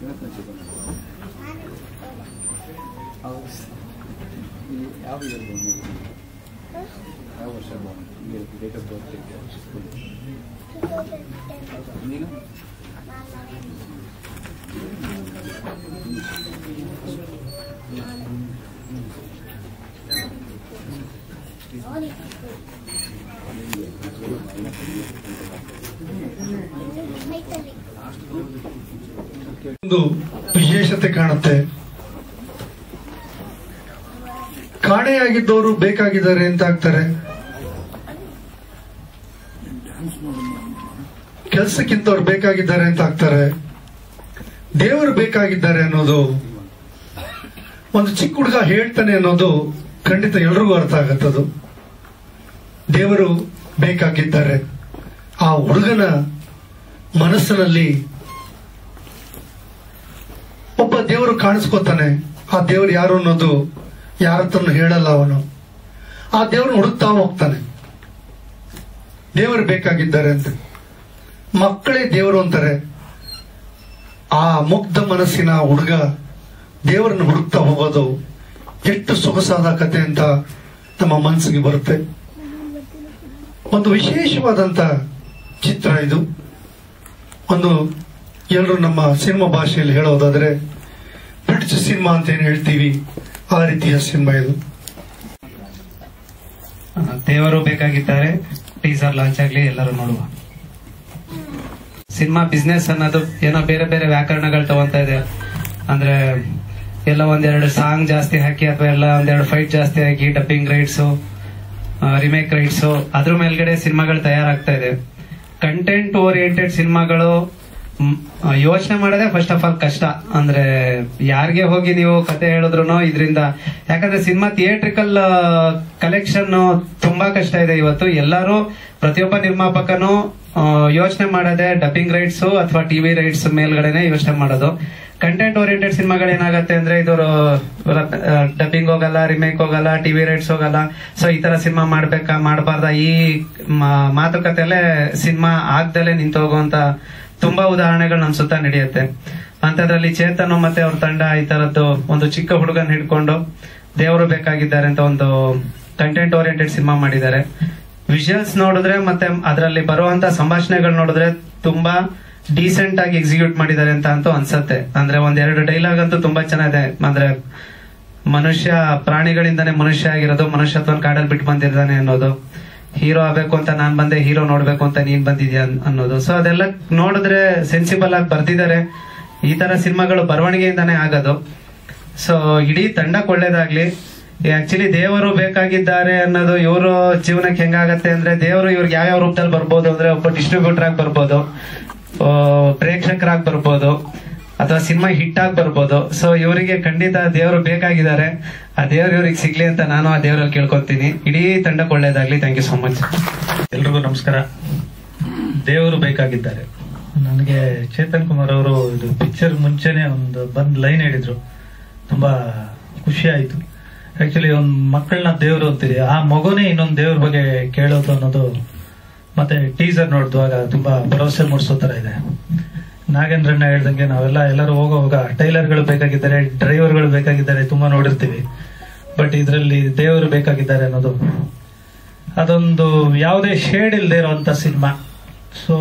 ಇವತ್ತು ಚಿಕನ್ ಹೌದು ಈ ಯಾವ ಇಯರ್ ಬಂದು ಯಾವ ವರ್ಷ ಬಂದು ಡೇಟ್ ಆಫ್ ಬರ್ತ್ ನೀನು ಒಂದು ವಿಶೇಷತೆ ಕಾಣುತ್ತೆ ಕಾಣೆಯಾಗಿದ್ದವರು ಬೇಕಾಗಿದ್ದಾರೆ ಅಂತ ಆಗ್ತಾರೆ ಕೆಲಸಕ್ಕಿಂತವ್ರು ಬೇಕಾಗಿದ್ದಾರೆ ಅಂತ ಆಗ್ತಾರೆ ದೇವರು ಬೇಕಾಗಿದ್ದಾರೆ ಅನ್ನೋದು ಒಂದು ಚಿಕ್ಕ ಹುಡುಗ ಹೇಳ್ತಾನೆ ಅನ್ನೋದು ಖಂಡಿತ ಎಲ್ರಿಗೂ ಅರ್ಥ ಆಗತ್ತದು ದೇವರು ಬೇಕಾಗಿದ್ದಾರೆ ಆ ಹುಡುಗನ ಮನಸ್ಸಿನಲ್ಲಿ ಒಬ್ಬ ದೇವರು ಕಾಣಿಸ್ಕೊತಾನೆ ಆ ದೇವರು ಯಾರು ಅನ್ನೋದು ಯಾರ ಹತ್ರನೂ ಹೇಳಲ್ಲ ಅವನು ಆ ದೇವ್ರನ್ನ ಹುಡುಕ್ತಾ ಹೋಗ್ತಾನೆ ದೇವರು ಬೇಕಾಗಿದ್ದಾರೆ ಅಂತ ಮಕ್ಕಳೇ ದೇವರು ಅಂತಾರೆ ಆ ಮುಗ್ಧ ಮನಸ್ಸಿನ ಹುಡುಗ ದೇವರನ್ನು ಹುಡುಕ್ತಾ ಹೋಗೋದು ಎಷ್ಟು ಸೊಗಸಾದ ಕತೆ ಅಂತ ನಮ್ಮ ಮನಸ್ಸಿಗೆ ಬರುತ್ತೆ ಒಂದು ವಿಶೇಷವಾದಂತ ಚಿತ್ರ ಇದು ಒಂದು ಎಲ್ಲರೂ ನಮ್ಮ ಸಿನಿಮಾ ಭಾಷೆಯಲ್ಲಿ ಹೇಳೋದಾದ್ರೆ ಬ್ರಿಟಿಷ್ ಸಿನಿಮಾ ಅಂತ ಏನ್ ಹೇಳ್ತೀವಿ ಆ ರೀತಿಯ ಸಿನಿಮಾ ಇದು ದೇವರು ಬೇಕಾಗಿದ್ದಾರೆ ಟೀಸರ್ ಲಾಂಚ್ ಆಗ್ಲಿ ಎಲ್ಲರೂ ನೋಡುವ ಸಿನಿಮಾ ಬಿಸ್ನೆಸ್ ಅನ್ನೋದು ಏನೋ ಬೇರೆ ಬೇರೆ ವ್ಯಾಕರಣಗಳು ತಗೊಂತ ಇದೆ ಅಂದ್ರೆ ಎಲ್ಲ ಒಂದೆರಡು ಸಾಂಗ್ ಜಾಸ್ತಿ ಹಾಕಿ ಅಥವಾ ಎಲ್ಲ ಒಂದೆರಡು ಫೈಟ್ ಜಾಸ್ತಿ ಹಾಕಿ ಡಬ್ಬಿಂಗ್ ರೈಟ್ಸ್ ರಿಮೇಕ್ ರೈಟ್ಸ್ ಅದ್ರ ಮೇಲ್ಗಡೆ ಸಿನಿಮಾಗಳು ತಯಾರಾಗ್ತಾ ಇದೆ ಕಂಟೆಂಟ್ ಓರಿಯೆಂಟೆಡ್ ಸಿನಿಮಾಗಳು ಯೋಚನೆ ಮಾಡೋದೇ ಫಸ್ಟ್ ಆಫ್ ಆಲ್ ಕಷ್ಟ ಅಂದ್ರೆ ಯಾರಿಗೆ ಹೋಗಿ ನೀವು ಕತೆ ಹೇಳಿದ್ರು ಇದರಿಂದ ಯಾಕಂದ್ರೆ ಸಿನಿಮಾ ಥಿಯೇಟ್ರಿಕಲ್ ಕಲೆಕ್ಷನ್ ತುಂಬಾ ಕಷ್ಟ ಇದೆ ಇವತ್ತು ಎಲ್ಲರೂ ಪ್ರತಿಯೊಬ್ಬ ನಿರ್ಮಾಪಕನು ಯೋಚನೆ ಮಾಡೋದೇ ಡಬ್ಬಿಂಗ್ ರೈಟ್ಸ್ ಅಥವಾ ಟಿವಿ ರೈಟ್ಸ್ ಮೇಲ್ಗಡೆನೆ ಯೋಚನೆ ಮಾಡೋದು ಕಂಟೆಂಟ್ ಓರಿಯೆಂಟೆಡ್ ಸಿನಿಮಾಗಳು ಏನಾಗುತ್ತೆ ಅಂದ್ರೆ ಇದು ಡಬ್ಬಿಂಗ್ ಹೋಗಲ್ಲ ರಿಮೇಕ್ ಹೋಗಲ್ಲ ಟಿವಿ ರೈಟ್ಸ್ ಹೋಗಲ್ಲ ಸೊ ಈ ತರ ಸಿನಿಮಾ ಮಾಡ್ಬೇಕಾ ಮಾಡಬಾರ್ದ ಈ ಮಾ- ಮಾತುಕತೆಯಲ್ಲೇ ಸಿನಿಮಾ ಆಗ್ದಲೇ ನಿಂತು ಹೋಗುವಂತ ತುಂಬಾ ಉದಾಹರಣೆಗಳು ನಮ್ ಸುತ್ತ ನಡೆಯುತ್ತೆ ಅಂತದ್ರಲ್ಲಿ ಚೇತನ್ ಮತ್ತೆ ಅವ್ರ ತಂಡ ಈ ತರದ್ದು ಒಂದು ಚಿಕ್ಕ ಹುಡುಗನ್ ಹಿಡ್ಕೊಂಡು ದೇವರು ಬೇಕಾಗಿದ್ದಾರೆ ಅಂತ ಒಂದು ಕಂಟೆಂಟ್ ಓರಿಯೆಂಟೆಡ್ ಸಿನಿಮಾ ಮಾಡಿದ್ದಾರೆ ವಿಜುವಲ್ಸ್ ನೋಡಿದ್ರೆ ಮತ್ತೆ ಅದರಲ್ಲಿ ಬರುವಂತ ಸಂಭಾಷಣೆಗಳು ನೋಡಿದ್ರೆ ತುಂಬಾ ಡೀಸೆಂಟ್ ಆಗಿ ಎಕ್ಸಿಕ್ಯೂಟ್ ಮಾಡಿದ್ದಾರೆ ಅಂತ ಅಂತೂ ಅನ್ಸತ್ತೆ ಅಂದ್ರೆ ಒಂದೆರಡು ಡೈಲಾಗ್ ಅಂತೂ ತುಂಬಾ ಚೆನ್ನಾಗಿದೆ ಅಂದ್ರೆ ಮನುಷ್ಯ ಪ್ರಾಣಿಗಳಿಂದಾನೇ ಮನುಷ್ಯ ಆಗಿರೋದು ಮನುಷ್ಯತ್ವನ ಕಾಡಲ್ಲಿ ಬಿಟ್ಟು ಬಂದಿರ್ತಾನೆ ಅನ್ನೋದು ಹೀರೋ ಆಗ್ಬೇಕು ಅಂತ ನಾನ್ ಬಂದೆ ಹೀರೋ ನೋಡ್ಬೇಕು ಅಂತ ನೀನ್ ಬಂದಿದ್ಯಾ ಅನ್- ಅನ್ನೋದು ಸೊ ಅದೆಲ್ಲ ನೋಡಿದ್ರೆ ಸೆನ್ಸಿಬಲ್ ಆಗಿ ಬರ್ದಿದ್ದಾರೆ ಈ ತರ ಸಿನಿಮಾಗಳು ಬರವಣಿಗೆಯಿಂದಾನೇ ಆಗೋದು ಸೊ ಇಡೀ ತಂಡಕ್ಕೆ ಒಳ್ಳೇದಾಗ್ಲಿ ಆಕ್ಚುಲಿ ದೇವರು ಬೇಕಾಗಿದ್ದಾರೆ ಅನ್ನೋದು ಇವರು ಜೀವನಕ್ಕೆ ಹೆಂಗಾಗತ್ತೆ ಅಂದ್ರೆ ದೇವರು ಇವ್ರಿಗೆ ಯಾವ್ಯಾವ ರೂಪದಲ್ಲಿ ಬರ್ಬೋದು ಅಂದ್ರೆ ಒಬ್ಬ ಡಿಸ್ಟ್ರಿಬ್ಯೂಟರ್ ಆಗಿ ಬರ್ಬೋದು ಆ, ಪ್ರೇಕ್ಷಕರಾಗಿ ಬರ್ಬೋದು ಅಥವಾ ಸಿನಿಮಾ ಹಿಟ್ ಆಗಿ ಬರ್ಬೋದು ಸೊ ಇವರಿಗೆ ಖಂಡಿತ ದೇವರು ಬೇಕಾಗಿದ್ದಾರೆ ಆ ದೇವ್ರು ಇವ್ರಿಗೆ ಸಿಗ್ಲಿ ಅಂತ ನಾನು ಆ ದೇವರಲ್ಲಿ ಕೇಳ್ಕೊತೀನಿ ಇಡೀ ತಂಡಕ್ಕೆ ಒಳ್ಳೇದಾಗ್ಲಿ ಥ್ಯಾಂಕ್ ಯು ಸೋ ಮಚ್ ಎಲ್ರಿಗೂ ನಮಸ್ಕಾರ ದೇವರು ಬೇಕಾಗಿದ್ದಾರೆ ನನಗೆ ಚೇತನ್ ಕುಮಾರ್ ಅವರು ಇದು ಪಿಕ್ಚರ್ ಮುಂಚೆನೆ ಒಂದು ಬಂದ್ ಲೈನ್ ಹೇಳಿದ್ರು ತುಂಬಾ ಖುಷಿ ಆಯ್ತು ಆಕ್ಚುಲಿ ಒಂದ್ ಮಕ್ಕಳನ್ನ ದೇವರು ಅಂತೀರಿ ಆ ಮಗುನೇ ಇನ್ನೊಂದು ದೇವ್ರ ಬಗ್ಗೆ ಕೇಳೋದು ಅನ್ನೋದು ಮತ್ತೆ ಟೀಸರ್ ನೋಡಿದಾಗ ತುಂಬಾ ಭರವಸೆ ಮೂಡಿಸೋ ತರ ಇದೆ ನಾಗೇಂದ್ರಣ್ಣ ಹೇಳ್ದಂಗೆ ನಾವೆಲ್ಲ ಎಲ್ಲರೂ ಹೋಗುವಾಗ ಟೈಲರ್ಗಳು ಬೇಕಾಗಿದ್ದಾರೆ ಡ್ರೈವರ್ಗಳು ಬೇಕಾಗಿದ್ದಾರೆ ತುಂಬಾ ನೋಡಿರ್ತೀವಿ ಬಟ್ ಇದರಲ್ಲಿ ದೇವರು ಬೇಕಾಗಿದ್ದಾರೆ ಅನ್ನೋದು ಅದೊಂದು ಯಾವುದೇ ಶೇಡ್ ಇಲ್ಲದೆ ಇರುವಂತ ಸಿನಿಮಾ ಸೊ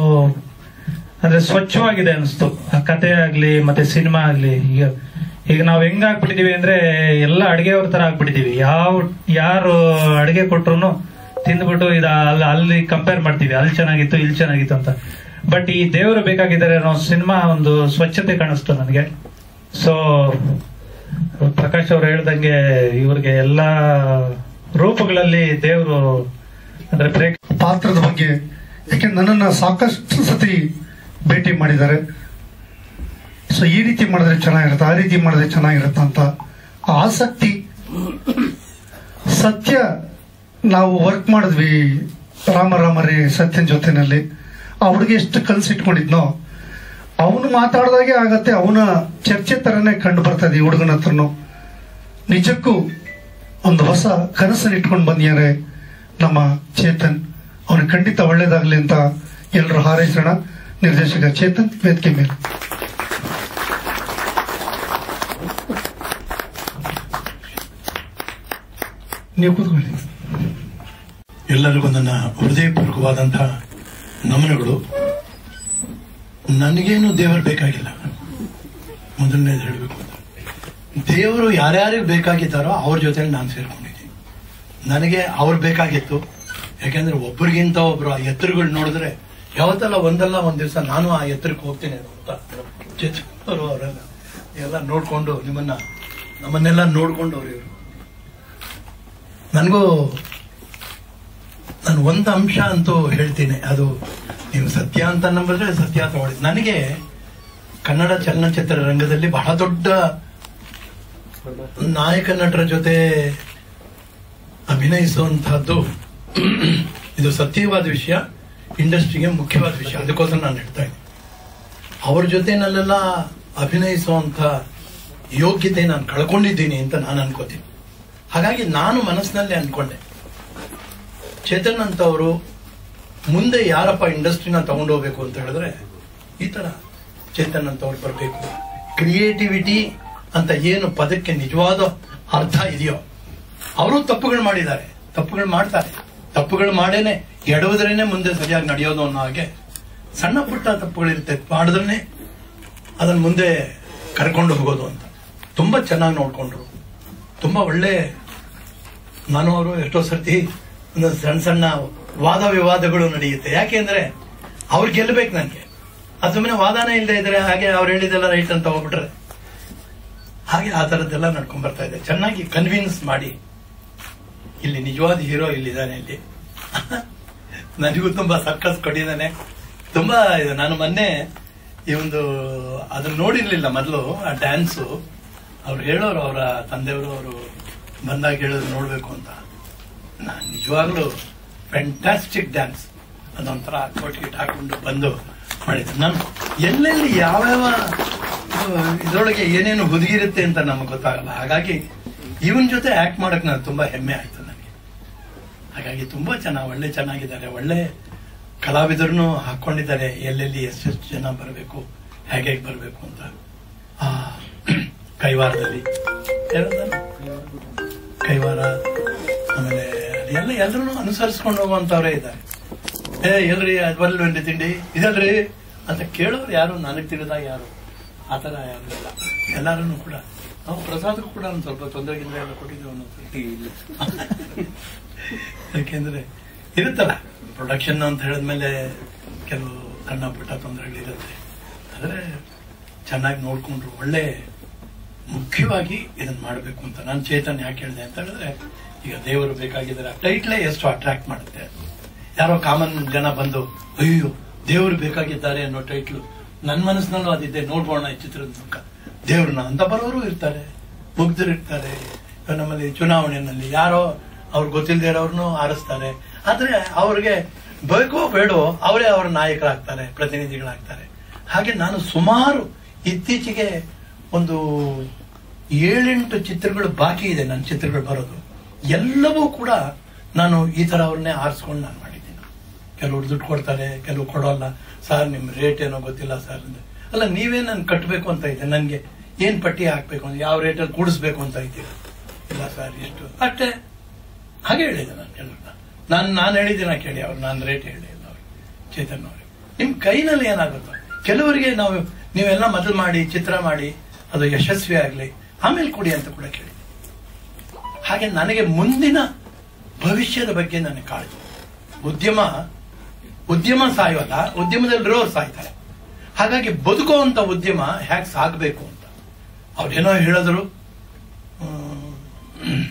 ಅಂದ್ರೆ ಸ್ವಚ್ಛವಾಗಿದೆ ಅನಿಸ್ತು ಆ ಕತೆ ಆಗ್ಲಿ ಮತ್ತೆ ಸಿನಿಮಾ ಆಗ್ಲಿ ಈಗ ಈಗ ನಾವ್ ಹೆಂಗ್ ಆಗ್ಬಿಟ್ಟಿದೀವಿ ಅಂದ್ರೆ ಎಲ್ಲ ಅಡಿಗೆಯವ್ರ ತರ ಆಗ್ಬಿಟ್ಟಿದೀವಿ ಯಾವ ಯಾರು ಅಡಿಗೆ ಕೊಟ್ರು ತಿಂದ್ಬಿಟ್ಟು ಇದ ಅಲ್ಲಿ ಅಲ್ಲಿ ಕಂಪೇರ್ ಮಾಡ್ತೀವಿ ಅಲ್ಲಿ ಚೆನ್ನಾಗಿತ್ತು ಇಲ್ಲಿ ಚೆನ್ನಾಗಿತ್ತು ಅಂತ ಬಟ್ ಈ ದೇವರು ಬೇಕಾಗಿದ್ದಾರೆ ಅನ್ನೋ ಸಿನಿಮಾ ಒಂದು ಸ್ವಚ್ಛತೆ ಕಾಣಿಸ್ತು ನನಗೆ ಸೊ ಪ್ರಕಾಶ್ ಅವ್ರು ಹೇಳ್ದಂಗೆ ಇವ್ರಿಗೆ ಎಲ್ಲಾ ರೂಪಗಳಲ್ಲಿ ದೇವರು ಅಂದ್ರೆ ಪ್ರೇಕ್ಷ ಪಾತ್ರದ ಬಗ್ಗೆ ಯಾಕೆ ನನ್ನನ್ನ ಸಾಕಷ್ಟು ಸತಿ ಭೇಟಿ ಮಾಡಿದ್ದಾರೆ ಸೊ ಈ ರೀತಿ ಮಾಡಿದ್ರೆ ಚೆನ್ನಾಗಿರುತ್ತೆ ಆ ರೀತಿ ಮಾಡಿದ್ರೆ ಚೆನ್ನಾಗಿರುತ್ತೆ ಅಂತ ಆ ಆಸಕ್ತಿ ಸತ್ಯ ನಾವು ವರ್ಕ್ ಮಾಡಿದ್ವಿ ರಾಮ ರಾಮರೇ ಸತ್ಯನ ಜೊತೆನಲ್ಲಿ ಆ ಹುಡುಗಿ ಎಷ್ಟು ಕಲ್ಸಿಟ್ಕೊಂಡಿದ್ನೋ ಅವನು ಮಾತಾಡ್ದಾಗೆ ಆಗತ್ತೆ ಅವನ ಚರ್ಚೆ ತರನೇ ಕಂಡು ಬರ್ತದೆ ಈ ಹುಡುಗನ ಹತ್ರನು ನಿಜಕ್ಕೂ ಒಂದು ಹೊಸ ಕನಸನ್ನು ಇಟ್ಕೊಂಡು ಬಂದಿದ್ದಾರೆ ನಮ್ಮ ಚೇತನ್ ಅವನು ಖಂಡಿತ ಒಳ್ಳೇದಾಗ್ಲಿ ಅಂತ ಎಲ್ಲರೂ ಹಾರೈಸೋಣ ನಿರ್ದೇಶಕ ಚೇತನ್ ವೇದಿಕೆ ಮೇಲೆ ನೀವು ಕೂತ್ಕೊಳ್ಳಿ ಎಲ್ಲರಿಗೂ ನನ್ನ ಹೃದಯಪೂರ್ವಕವಾದಂತಹ ನಮನಗಳು ನನಗೇನು ದೇವರು ಬೇಕಾಗಿಲ್ಲ ಮೊದಲನೇದು ಹೇಳಬೇಕು ಅಂತ ದೇವರು ಯಾರ್ಯಾರಿಗೆ ಬೇಕಾಗಿದ್ದಾರೋ ಅವ್ರ ಜೊತೆ ನಾನು ಸೇರ್ಕೊಂಡಿದ್ದೀನಿ ನನಗೆ ಅವ್ರು ಬೇಕಾಗಿತ್ತು ಯಾಕೆಂದ್ರೆ ಒಬ್ರಿಗಿಂತ ಒಬ್ರು ಆ ಎತ್ತರಗಳು ನೋಡಿದ್ರೆ ಯಾವತ್ತಲ್ಲ ಒಂದಲ್ಲ ಒಂದ್ ದಿವಸ ನಾನು ಆ ಎತ್ತರಕ್ಕೆ ಹೋಗ್ತೀನಿ ಅಂತ ಚೇತನವರು ಅವರೆಲ್ಲ ಎಲ್ಲ ನೋಡ್ಕೊಂಡು ನಿಮ್ಮನ್ನ ನಮ್ಮನ್ನೆಲ್ಲ ನೋಡ್ಕೊಂಡು ಅವ್ರು ಇವರು ನನಗೂ ನಾನು ಒಂದು ಅಂಶ ಅಂತೂ ಹೇಳ್ತೀನಿ ಅದು ನೀವು ಸತ್ಯ ಅಂತ ನಂಬಿದ್ರೆ ಸತ್ಯ ತಗೊಳ್ಳಿ ನನಗೆ ಕನ್ನಡ ಚಲನಚಿತ್ರ ರಂಗದಲ್ಲಿ ಬಹಳ ದೊಡ್ಡ ನಾಯಕ ನಟರ ಜೊತೆ ಅಭಿನಯಿಸುವಂತಹದ್ದು ಇದು ಸತ್ಯವಾದ ವಿಷಯ ಇಂಡಸ್ಟ್ರಿಗೆ ಮುಖ್ಯವಾದ ವಿಷಯ ಅದಕ್ಕೋಸ್ಕರ ನಾನು ಹೇಳ್ತಾ ಇದ್ದೀನಿ ಅವ್ರ ಜೊತೆನಲ್ಲೆಲ್ಲ ಅಭಿನಯಿಸುವಂತ ಯೋಗ್ಯತೆ ನಾನು ಕಳ್ಕೊಂಡಿದ್ದೀನಿ ಅಂತ ನಾನು ಅನ್ಕೋತೀನಿ ಹಾಗಾಗಿ ನಾನು ಮನಸ್ಸಿನಲ್ಲಿ ಅನ್ಕೊಂಡೆ ಚೇತನ್ ಅಂತ ಅವರು ಮುಂದೆ ಯಾರಪ್ಪ ಇಂಡಸ್ಟ್ರಿನ ತಗೊಂಡು ಹೋಗ್ಬೇಕು ಅಂತ ಹೇಳಿದ್ರೆ ಈ ತರ ಚೇತನ್ ಅಂತ ಅವ್ರು ಬರಬೇಕು ಕ್ರಿಯೇಟಿವಿಟಿ ಅಂತ ಏನು ಪದಕ್ಕೆ ನಿಜವಾದ ಅರ್ಥ ಇದೆಯೋ ಅವರು ತಪ್ಪುಗಳು ಮಾಡಿದ್ದಾರೆ ತಪ್ಪುಗಳು ಮಾಡ್ತಾರೆ ತಪ್ಪುಗಳು ಮಾಡೇನೆ ಎಡವುದ್ರೇನೆ ಮುಂದೆ ಸರಿಯಾಗಿ ನಡೆಯೋದು ಅನ್ನೋ ಹಾಗೆ ಸಣ್ಣ ಪುಟ್ಟ ತಪ್ಪುಗಳಿರುತ್ತೆ ಮಾಡಿದ್ರೇನೆ ಅದನ್ನ ಮುಂದೆ ಕರ್ಕೊಂಡು ಹೋಗೋದು ಅಂತ ತುಂಬಾ ಚೆನ್ನಾಗಿ ನೋಡ್ಕೊಂಡ್ರು ತುಂಬಾ ಒಳ್ಳೆ ನಾನು ಅವರು ಎಷ್ಟೋ ಸರ್ತಿ ಒಂದು ಸಣ್ಣ ಸಣ್ಣ ವಾದ ವಿವಾದಗಳು ನಡೆಯುತ್ತೆ ಯಾಕೆಂದ್ರೆ ಅವ್ರು ಗೆಲ್ಲಬೇಕು ನನಗೆ ಅದು ಸುಮ್ಮನೆ ವಾದನೇ ಇಲ್ಲದೆ ಇದ್ರೆ ಹಾಗೆ ಅವ್ರು ಹೇಳಿದೆಲ್ಲ ರೈಟ್ ಅಂತ ಹೋಗ್ಬಿಟ್ರೆ ಹಾಗೆ ಆ ತರದ್ದೆಲ್ಲ ನಡ್ಕೊಂಡ್ ಬರ್ತಾ ಇದೆ ಚೆನ್ನಾಗಿ ಕನ್ವಿನ್ಸ್ ಮಾಡಿ ಇಲ್ಲಿ ನಿಜವಾದ ಹೀರೋ ಇಲ್ಲಿದ್ದಾನೆ ಇಲ್ಲಿ ನನಗೂ ತುಂಬಾ ಸರ್ಕಸ್ ಕೊಟ್ಟಿದ್ದಾನೆ ತುಂಬಾ ಇದು ನಾನು ಮೊನ್ನೆ ಈ ಒಂದು ಅದನ್ನ ನೋಡಿರ್ಲಿಲ್ಲ ಮೊದಲು ಆ ಡ್ಯಾನ್ಸು ಅವ್ರು ಹೇಳೋರು ಅವರ ತಂದೆಯವರು ಅವರು ಬಂದಾಗ ಹೇಳೋದು ನೋಡ್ಬೇಕು ಅಂತ ನಾನು ನಿಜವಾಗ್ಲೂ ಫ್ಯಾಂಟಾಸ್ಟಿಕ್ ಡ್ಯಾನ್ಸ್ ಅದೊಂಥರ ಕೋಟ್ ಗಿಟ್ ಹಾಕೊಂಡು ಬಂದು ಮಾಡಿದ್ದೆ ನಾನು ಎಲ್ಲೆಲ್ಲಿ ಯಾವ್ಯಾವ ಇದರೊಳಗೆ ಏನೇನು ಹುದುಗಿರುತ್ತೆ ಅಂತ ನಮಗೆ ಗೊತ್ತಾಗಲ್ಲ ಹಾಗಾಗಿ ಇವನ್ ಜೊತೆ ಆಕ್ಟ್ ಮಾಡಕ್ ನಾನು ತುಂಬಾ ಹೆಮ್ಮೆ ಆಯ್ತು ನನಗೆ ಹಾಗಾಗಿ ತುಂಬಾ ಚೆನ್ನಾಗಿ ಒಳ್ಳೆ ಚೆನ್ನಾಗಿದ್ದಾರೆ ಒಳ್ಳೆ ಕಲಾವಿದರನ್ನು ಹಾಕೊಂಡಿದ್ದಾರೆ ಎಲ್ಲೆಲ್ಲಿ ಎಷ್ಟೆಷ್ಟು ಜನ ಬರಬೇಕು ಹೇಗೆ ಹೇಗೆ ಬರಬೇಕು ಅಂತ ಆ ಕೈವಾರದಲ್ಲಿ ಏನಂತಾರೆ? ಕೈವಾರ ಆಮೇಲೆ ಎಲ್ಲ ಎಲ್ಲರೂ ಅನುಸರಿಸ್ಕೊಂಡು ಹೋಗುವಂತವ್ರೇ ಇದ್ದಾರೆ ಏ ಎಲ್ರಿ ಅದ್ ಬರ್ಲ್ವೇನ್ರಿ ತಿಂಡಿ ಇದಲ್ರಿ ಅಂತ ಕೇಳೋರು ಯಾರು ನನಗ್ ತಿಳಿದಾಗ ಯಾರು ಆತರ ಯಾರು ಇಲ್ಲ ಎಲ್ಲಾರು ಕೂಡ ನಾವು ಪ್ರಸಾದಕ್ಕೂ ಕೂಡ ಒಂದು ಸ್ವಲ್ಪ ತೊಂದರೆ ಗಿಂದರೆ ಎಲ್ಲ ಕೊಟ್ಟಿದ್ದೇವೆ ಒಂದೊಂದ್ಸತಿ ಯಾಕೆಂದ್ರೆ ಇರುತ್ತಲ್ಲ ಪ್ರೊಡಕ್ಷನ್ ಅಂತ ಹೇಳಿದ್ಮೇಲೆ ಕೆಲವು ಸಣ್ಣ ಪುಟ್ಟ ತೊಂದರೆಗಳಿರುತ್ತೆ ಆದ್ರೆ ಚೆನ್ನಾಗಿ ನೋಡ್ಕೊಂಡ್ರು ಒಳ್ಳೆ ಮುಖ್ಯವಾಗಿ ಇದನ್ನ ಮಾಡಬೇಕು ಅಂತ ನಾನು ಚೇತನ್ ಯಾಕೆ ಹೇಳಿದೆ ಅಂತ ಹೇಳಿದ್ರೆ ಈಗ ದೇವರು ಬೇಕಾಗಿದ್ದಾರೆ ಟೈಟ್ಲೇ ಎಷ್ಟು ಅಟ್ರಾಕ್ಟ್ ಮಾಡುತ್ತೆ ಯಾರೋ ಕಾಮನ್ ಜನ ಬಂದು ಅಯ್ಯೋ ದೇವರು ಬೇಕಾಗಿದ್ದಾರೆ ಅನ್ನೋ ಟೈಟ್ಲು ನನ್ನ ಮನಸ್ಸಿನಲ್ಲೂ ಅದಿದೆ ನೋಡ್ಬೋಣ ಈ ಚಿತ್ರದ ಮೂಲಕ ದೇವ್ರನ್ನ ಅಂತ ಬರೋರು ಇರ್ತಾರೆ ಮುಗ್ಧರು ಇರ್ತಾರೆ ಇವಾಗ ನಮ್ಮಲ್ಲಿ ಚುನಾವಣೆಯಲ್ಲಿ ಯಾರೋ ಅವ್ರು ಗೊತ್ತಿಲ್ಲದೆ ಇರೋರ್ನು ಆರಿಸ್ತಾರೆ ಆದ್ರೆ ಅವ್ರಿಗೆ ಬೇಕೋ ಬೇಡೋ ಅವರೇ ಅವರ ನಾಯಕರಾಗ್ತಾರೆ ಪ್ರತಿನಿಧಿಗಳಾಗ್ತಾರೆ ಹಾಗೆ ನಾನು ಸುಮಾರು ಇತ್ತೀಚೆಗೆ ಒಂದು ಏಳೆಂಟು ಚಿತ್ರಗಳು ಬಾಕಿ ಇದೆ ನನ್ನ ಚಿತ್ರಗಳು ಬರೋದು ಎಲ್ಲವೂ ಕೂಡ ನಾನು ಈ ತರ ಅವ್ರನ್ನೇ ಆರಿಸ್ಕೊಂಡು ನಾನು ಮಾಡಿದ್ದೀನಿ ಕೆಲವರು ದುಡ್ಡು ಕೊಡ್ತಾರೆ ಕೆಲವು ಕೊಡೋಲ್ಲ ಸರ್ ನಿಮ್ ರೇಟ್ ಏನೋ ಗೊತ್ತಿಲ್ಲ ಸರ್ ಅಂದ್ರೆ ಅಲ್ಲ ನೀವೇ ನನ್ ಕಟ್ಟಬೇಕು ಅಂತ ಇದೆ ನನ್ಗೆ ಏನ್ ಪಟ್ಟಿ ಹಾಕ್ಬೇಕು ಅಂತ ಯಾವ ರೇಟಲ್ಲಿ ಕೂಡಿಸ್ಬೇಕು ಅಂತ ಇದ್ದೀರಾ ಇಲ್ಲ ಸರ್ ಇಷ್ಟು ಅಷ್ಟೇ ಹಾಗೆ ಹೇಳಿದೆ ನಾನು ಕೆಲವ್ರನ್ನ ನಾನು ನಾನು ಹೇಳಿದ್ದೀನ ಕೇಳಿ ಅವ್ರು ನಾನು ರೇಟ್ ಹೇಳಿಲ್ಲ ಅವ್ರಿಗೆ ಚೇತನ್ ಅವ್ರಿಗೆ ನಿಮ್ ಕೈನಲ್ಲಿ ಏನಾಗುತ್ತೋ ಕೆಲವರಿಗೆ ನಾವು ನೀವೆಲ್ಲ ಮೊದಲು ಮಾಡಿ ಚಿತ್ರ ಮಾಡಿ ಅದು ಯಶಸ್ವಿ ಆಗ್ಲಿ ಆಮೇಲೆ ಕೊಡಿ ಅಂತ ಕೂಡ ಕೇಳಿ ಹಾಗೆ ನನಗೆ ಮುಂದಿನ ಭವಿಷ್ಯದ ಬಗ್ಗೆ ನನಗೆ ಕಾಳಜಿ ಉದ್ಯಮ ಉದ್ಯಮ ಸಾಯೋಲ್ಲ ಉದ್ಯಮದಲ್ಲಿರೋರು ಸಾಯ್ತಾರೆ ಹಾಗಾಗಿ ಬದುಕುವಂತ ಉದ್ಯಮ ಹೇಗೆ ಸಾಗಬೇಕು ಅಂತ ಅವ್ರೇನೋ ಹೇಳಿದ್ರು ಹ್ಮ್,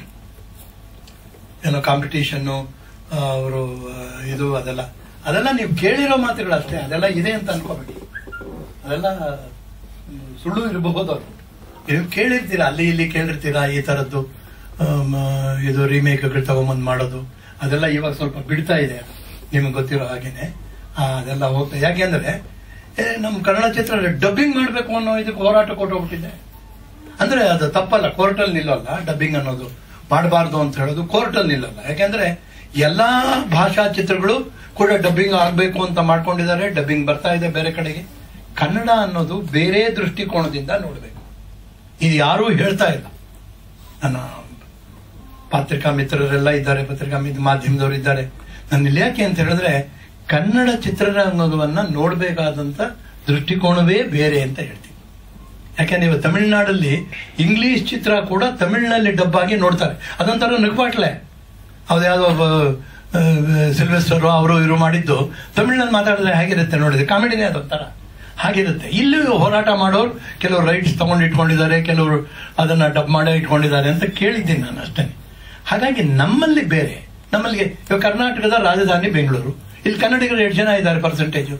ಏನೋ ಕಾಂಪಿಟೇಷನ್ನು ಅವರು ಇದು ಅದೆಲ್ಲ ಅದೆಲ್ಲ ನೀವು ಕೇಳಿರೋ ಮಾತುಗಳಷ್ಟೇ ಅದೆಲ್ಲ ಇದೆ ಅಂತ ಅನ್ಕೋಬೇಡಿ ಅದೆಲ್ಲ ಹ್ಮ್, ಸುಳ್ಳು ಇರಬಹುದು ಅದು ನೀವು ಕೇಳಿರ್ತೀರಾ ಅಲ್ಲಿ ಇಲ್ಲಿ ಕೇಳಿರ್ತೀರಾ ಈ ತರದ್ದು ಆಮ್, ಇದು ರೀಮೇಕ್ಗಳು ತಗೊಂಬಂದ್ ಮಾಡೋದು ಅದೆಲ್ಲ ಇವಾಗ ಸ್ವಲ್ಪ ಬಿಡ್ತಾ ಇದೆ ನಿಮಗೆ ಗೊತ್ತಿರೋ ಹಾಗೇನೆ ಆ, ಅದೆಲ್ಲ ಹೋಗ್ತಾ ಯಾಕೆಂದ್ರೆ ಏ, ನಮ್ಮ ಕನ್ನಡ ಚಿತ್ರ ಡಬ್ಬಿಂಗ್ ಮಾಡ್ಬೇಕು ಅನ್ನೋ ಇದಕ್ಕೆ ಹೋರಾಟ ಕೊಟ್ಟೋಗ್ಬಿಟ್ಟಿದೆ ಅಂದ್ರೆ ಅದು ತಪ್ಪಲ್ಲ ಕೋರ್ಟಲ್ಲಿ ನಿಲ್ಲಲ್ಲ ಡಬ್ಬಿಂಗ್ ಅನ್ನೋದು ಮಾಡಬಾರ್ದು ಅಂತ ಹೇಳೋದು ಕೋರ್ಟಲ್ಲಿ ನಿಲ್ಲಲ್ಲ ಯಾಕೆಂದ್ರೆ ಎಲ್ಲಾ ಭಾಷಾ ಚಿತ್ರಗಳು ಕೂಡ ಡಬ್ಬಿಂಗ್ ಆಗ್ಬೇಕು ಅಂತ ಮಾಡ್ಕೊಂಡಿದ್ದಾರೆ ಡಬ್ಬಿಂಗ್ ಬರ್ತಾ ಇದೆ ಬೇರೆ ಕಡೆಗೆ ಕನ್ನಡ ಅನ್ನೋದು ಬೇರೆ ದೃಷ್ಟಿಕೋನದಿಂದ ನೋಡ್ಬೇಕು ಇದು ಯಾರೂ ಹೇಳ್ತಾ ಇಲ್ಲ ನನ್ನ ಪತ್ರಿಕಾ ಮಿತ್ರರೆಲ್ಲ ಇದ್ದಾರೆ ಪತ್ರಿಕಾ ಮಿತ್- ಮಾಧ್ಯಮದವರು ಇದ್ದಾರೆ ನಾನು ಇಲ್ಲಿ ಯಾಕೆ ಅಂತ ಹೇಳಿದ್ರೆ ಕನ್ನಡ ಚಿತ್ರರಂಗವನ್ನ ನೋಡಬೇಕಾದಂತ ದೃಷ್ಟಿಕೋನವೇ ಬೇರೆ ಅಂತ ಹೇಳ್ತೀನಿ ಯಾಕೆಂದ್ರೆ ನೀವು ತಮಿಳುನಾಡಲ್ಲಿ ಇಂಗ್ಲಿಷ್ ಚಿತ್ರ ಕೂಡ ತಮಿಳಿನಲ್ಲಿ ಡಬ್ ಆಗಿ ನೋಡ್ತಾರೆ ಅದೊಂಥರ ನಗುಪಾಟ್ಲೆ ಯಾವ್ದು ಒಬ್ಬ ಆ, ಸಿಲ್ವೆಸ್ಟರ್ ಅವರು ಇವರು ಮಾಡಿದ್ದು ತಮಿಳಿನಲ್ಲಿ ಮಾತಾಡಿದ್ರೆ ಹೇಗಿರುತ್ತೆ ನೋಡಿದ್ರೆ ಕಾಮಿಡಿನೇ ಅದೊಂಥರ ಹಾಗಿರುತ್ತೆ ಇಲ್ಲಿ ಹೋರಾಟ ಮಾಡೋರು ಕೆಲವರು ರೈಟ್ಸ್ ತಗೊಂಡು ಇಟ್ಕೊಂಡಿದ್ದಾರೆ ಕೆಲವರು ಅದನ್ನ ಡಬ್ ಮಾಡೇ ಇಟ್ಕೊಂಡಿದ್ದಾರೆ ಅಂತ ಕೇಳಿದ್ದೀನಿ ನಾನು ಅಷ್ಟೇ ಹಾಗಾಗಿ ನಮ್ಮಲ್ಲಿ ಬೇರೆ ನಮ್ಮಲ್ಲಿ ಇವಾಗ ಕರ್ನಾಟಕದ ರಾಜಧಾನಿ ಬೆಂಗಳೂರು ಇಲ್ಲಿ ಕನ್ನಡಿಗರು ಎಷ್ಟು ಜನ ಇದ್ದಾರೆ ಪರ್ಸೆಂಟೇಜು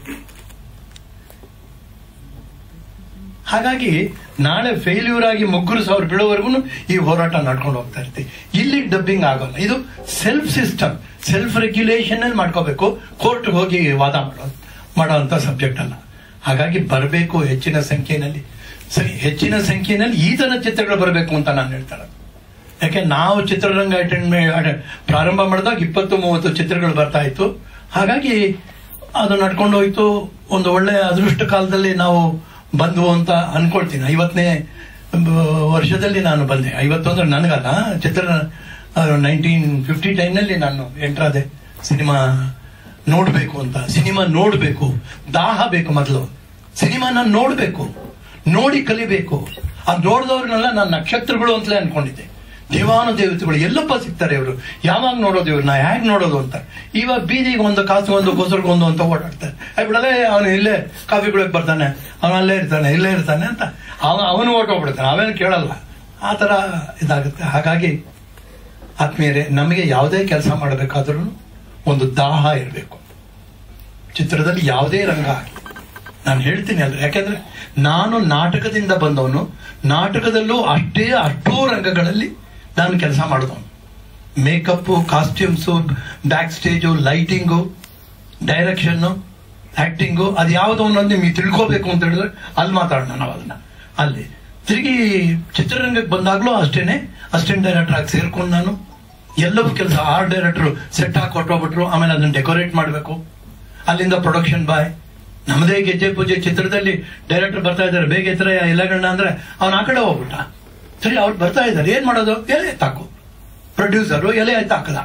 ಹಾಗಾಗಿ ನಾಳೆ ಫೇಲ್ಯೂರ್ ಆಗಿ ಮುಗ್ಗುರು ಸಾವಿರ ಬೀಳೋವರೆಗೂ ಈ ಹೋರಾಟ ನಡ್ಕೊಂಡು ಹೋಗ್ತಾ ಇರ್ತೀವಿ ಇಲ್ಲಿ ಡಬ್ಬಿಂಗ್ ಆಗೋಲ್ಲ ಇದು ಸೆಲ್ಫ್ ಸಿಸ್ಟಮ್ ಸೆಲ್ಫ್ ರೆಗ್ಯುಲೇಷನ್ ಅಲ್ಲಿ ಮಾಡ್ಕೋಬೇಕು ಕೋರ್ಟ್ ಹೋಗಿ ವಾದ ಮಾಡೋ ಮಾಡೋಂಥ ಸಬ್ಜೆಕ್ಟ್ ಅಲ್ಲ ಹಾಗಾಗಿ ಬರಬೇಕು ಹೆಚ್ಚಿನ ಸಂಖ್ಯೆಯಲ್ಲಿ ಸರಿ ಹೆಚ್ಚಿನ ಸಂಖ್ಯೆಯಲ್ಲಿ ಈ ತರ ಚಿತ್ರಗಳು ಬರಬೇಕು ಅಂತ ನಾನು ಹೇಳ್ತಾರೆ ಯಾಕೆ ನಾವು ಚಿತ್ರರಂಗ ಅಟೆಂಡ್ ಪ್ರಾರಂಭ ಮಾಡಿದಾಗ ಇಪ್ಪತ್ತು ಮೂವತ್ತು ಚಿತ್ರಗಳು ಬರ್ತಾ ಇತ್ತು ಹಾಗಾಗಿ ಅದು ನಡ್ಕೊಂಡು ಹೋಯ್ತು ಒಂದು ಒಳ್ಳೆ ಅದೃಷ್ಟ ಕಾಲದಲ್ಲಿ ನಾವು ಬಂದ್ವು ಅಂತ ಅನ್ಕೊಳ್ತೀನಿ ಐವತ್ತನೇ ವರ್ಷದಲ್ಲಿ ನಾನು ಬಂದೆ ಐವತ್ತೊಂದ್ರೆ ನನಗಲ್ಲ ಚಿತ್ರ ನೈನ್ಟೀನ್ ಫಿಫ್ಟಿ ಟೈಮ್ನಲ್ಲಿ ನಾನು ಎಂಟ್ರಾದೆ ಸಿನಿಮಾ ನೋಡ್ಬೇಕು ಅಂತ ಸಿನಿಮಾ ನೋಡ್ಬೇಕು ದಾಹ ಬೇಕು ಮೊದಲು ಸಿನಿಮಾನ ನೋಡ್ಬೇಕು ನೋಡಿ ಕಲಿಬೇಕು ಅದು ನೋಡಿದವ್ರನ್ನೆಲ್ಲ ನಾನು ನಕ್ಷತ್ರಗಳು ಅಂತಲೇ ಅನ್ಕೊಂಡಿದ್ದೆ ದೇವಾನು ದೇವತೆಗಳು ಎಲ್ಲಪ್ಪ ಸಿಗ್ತಾರೆ ಇವರು ಯಾವಾಗ ನೋಡೋದು ಇವ್ರನ್ನ ಹೇಗ್ ನೋಡೋದು ಅಂತ ಇವಾಗ ಬೀದಿಗೆ ಒಂದು ಕಾಸು ಒಂದು ಗೊಸರ್ಗೊಂದು ಅಂತ ಓಡಾಡ್ತಾರೆ ಅಯ್ಯ ಬಿಡಲೇ ಅವನು ಇಲ್ಲೇ ಕಾಫಿ ಕುಡಿಯಕ್ ಬರ್ತಾನೆ ಅವನು ಅಲ್ಲೇ ಇರ್ತಾನೆ ಇಲ್ಲೇ ಇರ್ತಾನೆ ಅಂತ ಅವನು ಅವನು ಓಟೋಗ್ಬಿಡ್ತಾನೆ ಅವೇನು ಕೇಳಲ್ಲ ಆ ತರ ಇದಾಗುತ್ತೆ ಹಾಗಾಗಿ ಆತ್ಮೀಯರೇ ನಮಗೆ ಯಾವುದೇ ಕೆಲಸ ಮಾಡಬೇಕಾದ್ರೂ ಒಂದು ದಾಹ ಇರಬೇಕು ಚಿತ್ರದಲ್ಲಿ ಯಾವುದೇ ರಂಗ ಆಗಲಿ ನಾನು ಹೇಳ್ತೀನಿ ಅಲ್ಲ ಯಾಕಂದ್ರೆ ನಾನು ನಾಟಕದಿಂದ ಬಂದವನು ನಾಟಕದಲ್ಲೂ ಅಷ್ಟೇ ಅಷ್ಟೋ ರಂಗಗಳಲ್ಲಿ ನಾನು ಕೆಲಸ ಮಾಡಿದವನು makeup costumes backstage lighting direction acting ಅದು ಯಾವುದೋ ಒಂದೊಂದು ನಿಮಗೆ ತಿಳ್ಕೋಬೇಕು ಅಂತ ಹೇಳಿದ್ರೆ ಅಲ್ಲಿ ಮಾತಾಡೋಣ ನಾವು ಅದನ್ನ ಅಲ್ಲಿ ತಿರುಗಿ ಚಿತ್ರರಂಗಕ್ಕೆ ಬಂದಾಗ್ಲೂ ಅಷ್ಟೇನೆ ಅಸಿಸ್ಟೆಂಟ್ ಡೈರೆಕ್ಟರ್ ಆಗಿ ಸೇರ್ಕೊಂಡು ನಾನು ಎಲ್ಲವೂ ಕೆಲಸ ಆರ್ಟ್ ಡೈರೆಕ್ಟರ್ ಸೆಟ್ ಹಾಕಿ ಕೊಟ್ಟೋಗ್ಬಿಟ್ರು ಆಮೇಲೆ ಅದನ್ನ ಡೆಕೋರೇಟ್ ಮಾಡಬೇಕು ಅಲ್ಲಿಂದ ಪ್ರೊಡಕ್ಷನ್ ಬಾಯ್ ನಮ್ಮದೇ ಗೆಜ್ಜೆ ಪೂಜೆ ಚಿತ್ರದಲ್ಲಿ ಡೈರೆಕ್ಟರ್ ಬರ್ತಾ ಇದ್ದಾರೆ ಬೇಗ ಎತ್ತರ ಇಲ್ಲಗಣ್ಣ ಅಂದ್ರೆ ಅವ್ನ ಆ ಕಡೆ ಹೋಗ್ಬಿಟ್ಟ ಸರಿ ಅವ್ರು ಬರ್ತಾ ಇದ್ದಾರೆ ಏನ್ ಮಾಡೋದು ಎಲೆ ಎತ್ತಾಕು ಪ್ರೊಡ್ಯೂಸರು ಎಲೆ ಎತ್ತ ಹಾಕದ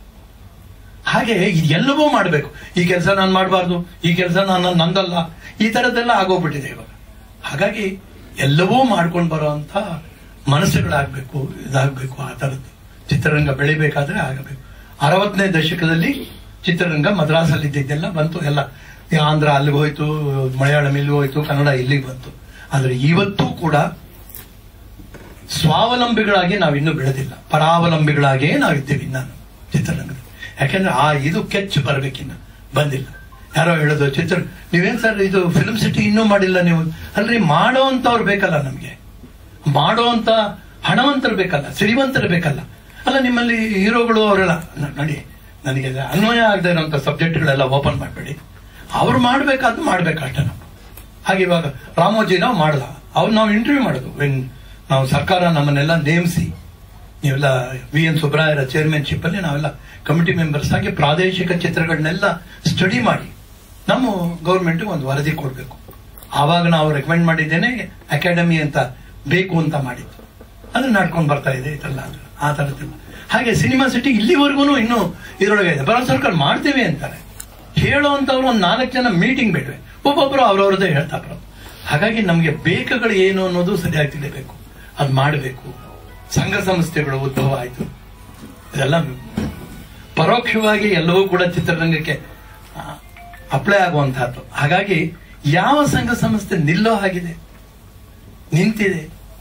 ಹಾಗೆ ಎಲ್ಲವೂ ಮಾಡಬೇಕು ಈ ಕೆಲಸ ನಾನು ಮಾಡಬಾರ್ದು ಈ ಕೆಲಸ ನಾನು ನಂದಲ್ಲ ಈ ತರದ್ದೆಲ್ಲ ಆಗೋಗ್ಬಿಟ್ಟಿದೆ ಇವಾಗ ಹಾಗಾಗಿ ಎಲ್ಲವೂ ಮಾಡ್ಕೊಂಡು ಬರುವಂತ ಮನಸ್ಸುಗಳಾಗಬೇಕು ಇದಾಗಬೇಕು ಆ ತರದ್ದು ಚಿತ್ರರಂಗ ಬೆಳಿಬೇಕಾದ್ರೆ ಆಗಬೇಕು ಅರವತ್ತನೇ ದಶಕದಲ್ಲಿ ಚಿತ್ರರಂಗ ಮದ್ರಾಸಲ್ಲಿ ಇದ್ದಿದ್ದೆಲ್ಲ ಬಂತು ಎಲ್ಲ ಈ ಆಂಧ್ರ ಅಲ್ಲಿಗೆ ಹೋಯ್ತು ಮಲಯಾಳಂ ಇಲ್ಲಿಗೆ ಹೋಯ್ತು ಕನ್ನಡ ಇಲ್ಲಿಗೆ ಬಂತು ಆದ್ರೆ ಇವತ್ತೂ ಕೂಡ ಸ್ವಾವಲಂಬಿಗಳಾಗಿ ನಾವಿನ್ನೂ ಬೆಳೆದಿಲ್ಲ ಪರಾವಲಂಬಿಗಳಾಗೇ ನಾವಿದ್ದೀವಿ ನಾನು ಚಿತ್ರರಂಗದಲ್ಲಿ ಯಾಕೆಂದ್ರೆ ಆ ಇದು ಕೆಚ್ಚು ಬರಬೇಕಿನ್ನ ಬಂದಿಲ್ಲ ಯಾರೋ ಹೇಳೋದು ಚಿತ್ರ ನೀವೇನ್ ಸರ್ ಇದು ಫಿಲ್ಮ್ ಸಿಟಿ ಇನ್ನೂ ಮಾಡಿಲ್ಲ ನೀವು ಅಲ್ರಿ ಮಾಡೋ ಅಂತವ್ರು ಬೇಕಲ್ಲ ನಮ್ಗೆ ಮಾಡೋ ಅಂತ ಹಣವಂತರು ಬೇಕಲ್ಲ ಶ್ರೀಮಂತರು ಬೇಕಲ್ಲ ಅಲ್ಲ ನಿಮ್ಮಲ್ಲಿ ಹೀರೋಗಳು ಅವರೆಲ್ಲ ನ- ನೋಡಿ ನನಗೆ ಅದು ಅನ್ವಯ ಆಗದೆ ಇರುವಂತ ಸಬ್ಜೆಕ್ಟ್ಗಳೆಲ್ಲ ಓಪನ್ ಮಾಡಬೇಡಿ ಅವ್ರು ಮಾಡ್ಬೇಕಾದ್ದು ಮಾಡ್ಬೇಕಷ್ಟೇ ನಾವು ಹಾಗೆ ಇವಾಗ ರಾಮೋಜಿ ನಾವು ಮಾಡಲ್ಲ ಅವ್ರು ನಾವು ಇಂಟರ್ವ್ಯೂ ಮಾಡೋದು ವೆನ್ ನಾವು ಸರ್ಕಾರ ನಮ್ಮನ್ನೆಲ್ಲ ನೇಮಿಸಿ ನೀವೆಲ್ಲ ವಿ ಎನ್ ಸುಬ್ರಾಯರ ಚೇರ್ಮನ್ಶಿಪ್ ಅಲ್ಲಿ ನಾವೆಲ್ಲ ಕಮಿಟಿ ಮೆಂಬರ್ಸ್ ಆಗಿ ಪ್ರಾದೇಶಿಕ ಚಿತ್ರಗಳನ್ನೆಲ್ಲ ಸ್ಟಡಿ ಮಾಡಿ ನಮ್ಮ ಗೌರ್ಮೆಂಟ್ ಒಂದು ವರದಿ ಕೊಡಬೇಕು ಆವಾಗ ನಾವು ರೆಕಮೆಂಡ್ ಮಾಡಿದ್ದೇನೆ ಅಕಾಡೆಮಿ ಅಂತ ಬೇಕು ಅಂತ ಮಾಡಿದ್ದು ಅದು ನಡ್ಕೊಂಡು ಬರ್ತಾ ಇದೆ ಇದೆಲ್ಲ ಆ ತರದ್ದೆಲ್ಲ ಹಾಗೆ ಸಿನಿಮಾ ಸಿಟಿ ಇಲ್ಲಿವರೆಗೂ ಇನ್ನೂ ಇದರೊಳಗೆ ಇದೆ ಭಾರತ ಸರ್ಕಾರ ಮಾಡ್ತೇವೆ ಅಂತಾರೆ ಹೇಳುವಂತವ್ರು ಒಂದು ನಾಲ್ಕು ಜನ ಮೀಟಿಂಗ್ ಬೇಡ್ವೆ ಒಬ್ಬೊಬ್ರು ಅವ್ರವ್ರದ್ದೇ ಹೇಳ್ತಾ ಬರೋದು ಹಾಗಾಗಿ ನಮಗೆ ಬೇಕಗಳು ಏನು ಅನ್ನೋದು ಸರಿಯಾಗಿ ತಿಳಿಬೇಕು ಅದು ಮಾಡಬೇಕು ಸಂಘ ಸಂಸ್ಥೆಗಳು ಉದ್ಭವ ಆಯ್ತು ಇದೆಲ್ಲ ಪರೋಕ್ಷವಾಗಿ ಎಲ್ಲವೂ ಕೂಡ ಚಿತ್ರರಂಗಕ್ಕೆ ಅಪ್ಲೈ ಆಗುವಂತಹದ್ದು ಹಾಗಾಗಿ ಯಾವ ಸಂಘ ಸಂಸ್ಥೆ ನಿಲ್ಲೋ ಹಾಗಿದೆ ನಿಂತಿದೆ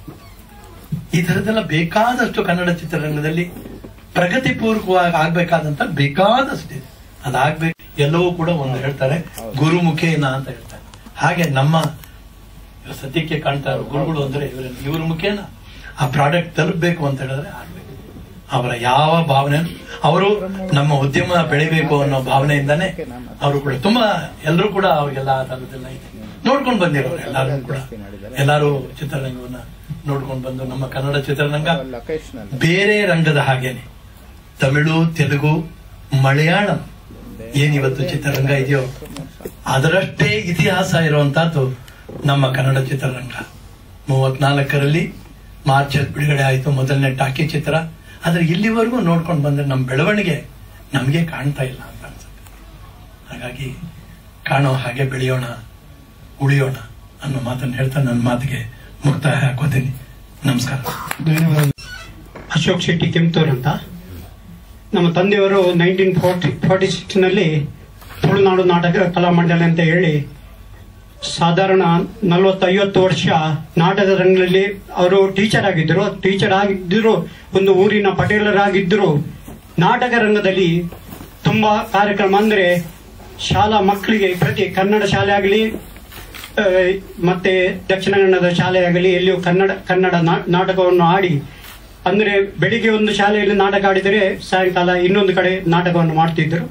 ಈ ತರದೆಲ್ಲ ಬೇಕಾದಷ್ಟು ಕನ್ನಡ ಚಿತ್ರರಂಗದಲ್ಲಿ ಪ್ರಗತಿಪೂರ್ವಕವಾಗಿ ಆಗ್ಬೇಕಾದಂತ ಬೇಕಾದಷ್ಟಿದೆ ಅದಾಗ್ಬೇಕು ಎಲ್ಲವೂ ಕೂಡ ಒಂದು ಹೇಳ್ತಾರೆ ಗುರುಮುಖೇನ ಅಂತ ಹೇಳ್ತಾರೆ ಹಾಗೆ ನಮ್ಮ ಸದ್ಯಕ್ಕೆ ಕಾಣ್ತಾ ಇರೋ ಗುರುಗಳು ಅಂದ್ರೆ ಇವ್ರ ಇವ್ರ ಮುಖೇನ ಆ ಪ್ರಾಡಕ್ಟ್ ತಲುಪಬೇಕು ಅಂತ ಹೇಳಿದ್ರೆ ಆಗ್ಬೇಕು ಅವರ ಯಾವ ಭಾವನೆ ಅವರು ನಮ್ಮ ಉದ್ಯಮ ಬೆಳಿಬೇಕು ಅನ್ನೋ ಭಾವನೆಯಿಂದಾನೇ ಅವರು ಕೂಡ ತುಂಬಾ ಎಲ್ಲರೂ ಕೂಡ ಅವ್ರಿಗೆಲ್ಲ ಆ ಥರದ್ದೆಲ್ಲ ಇದೆ ನೋಡ್ಕೊಂಡು ಬಂದಿರೋರು ಎಲ್ಲರೂ ಕೂಡ ಎಲ್ಲರೂ ಚಿತ್ರರಂಗವನ್ನ ನೋಡ್ಕೊಂಡು ಬಂದು ನಮ್ಮ ಕನ್ನಡ ಚಿತ್ರರಂಗ ಬೇರೆ ರಂಗದ ಹಾಗೇನೆ ತಮಿಳು ತೆಲುಗು ಮಲಯಾಳಂ ಏನಿವತ್ತು ಚಿತ್ರರಂಗ ಇದೆಯೋ ಅದರಷ್ಟೇ ಇತಿಹಾಸ ಇರುವಂತಹದ್ದು ನಮ್ಮ ಕನ್ನಡ ಚಿತ್ರರಂಗ ಮೂವತ್ನಾಲ್ಕರಲ್ಲಿ ಮಾರ್ಚ್ ಬಿಡುಗಡೆ ಆಯಿತು ಮೊದಲನೇ ಟಾಕಿ ಚಿತ್ರ ಆದ್ರೆ ಇಲ್ಲಿವರೆಗೂ ನೋಡ್ಕೊಂಡು ಬಂದ್ರೆ ನಮ್ಮ ಬೆಳವಣಿಗೆ ನಮಗೆ ಕಾಣ್ತಾ ಇಲ್ಲ ಅಂತ ಅನ್ಸುತ್ತೆ ಹಾಗಾಗಿ ಕಾಣೋ ಹಾಗೆ ಬೆಳೆಯೋಣ ಉಳಿಯೋಣ ಅನ್ನೋ ಮಾತನ್ನು ಹೇಳ್ತಾ ನನ್ನ ಮಾತಿಗೆ ಮುಕ್ತಾಯ ಹಾಕೋತೀನಿ ನಮಸ್ಕಾರ ಧನ್ಯವಾದ ಅಶೋಕ್ ಶೆಟ್ಟಿ ಕೆಂಪತೂರ್ ಅಂತ ನಮ್ಮ ತಂದೆಯವರು ನೈನ್ಟೀನ್ ಫಾರ್ಟಿ ಫಾರ್ಟಿ ಸಿಕ್ಸ್ನಲ್ಲಿ ತುಳುನಾಡು ನಾಟಕ ಕಲಾಮಂಡಳಿ ಅಂತ ಹೇಳಿ ಸಾಧಾರಣ ನಲವತ್ತೈವತ್ತು ವರ್ಷ ನಾಟಕ ರಂಗದಲ್ಲಿ ಅವರು ಟೀಚರ್ ಆಗಿದ್ದರು ಟೀಚರ್ ಆಗಿದ್ದರು ಒಂದು ಊರಿನ ಪಟೇಲರಾಗಿದ್ದರು ನಾಟಕ ರಂಗದಲ್ಲಿ ತುಂಬಾ ಕಾರ್ಯಕ್ರಮ ಅಂದ್ರೆ ಶಾಲಾ ಮಕ್ಕಳಿಗೆ ಪ್ರತಿ ಕನ್ನಡ ಶಾಲೆ ಆಗಲಿ ಆ, ಮತ್ತೆ ದಕ್ಷಿಣ ಕನ್ನಡದ ಶಾಲೆ ಆಗಲಿ ಎಲ್ಲಿಯೂ ಕನ್ನಡ ಕನ್ನಡ ನಾ- ನಾಟಕವನ್ನು ಆಡಿ ಅಂದ್ರೆ ಬೆಳಿಗ್ಗೆ ಒಂದು ಶಾಲೆಯಲ್ಲಿ ನಾಟಕ ಆಡಿದರೆ ಸಾಯಂಕಾಲ ಇನ್ನೊಂದು ಕಡೆ ನಾಟಕವನ್ನು ಮಾಡ್ತಿದ್ದರು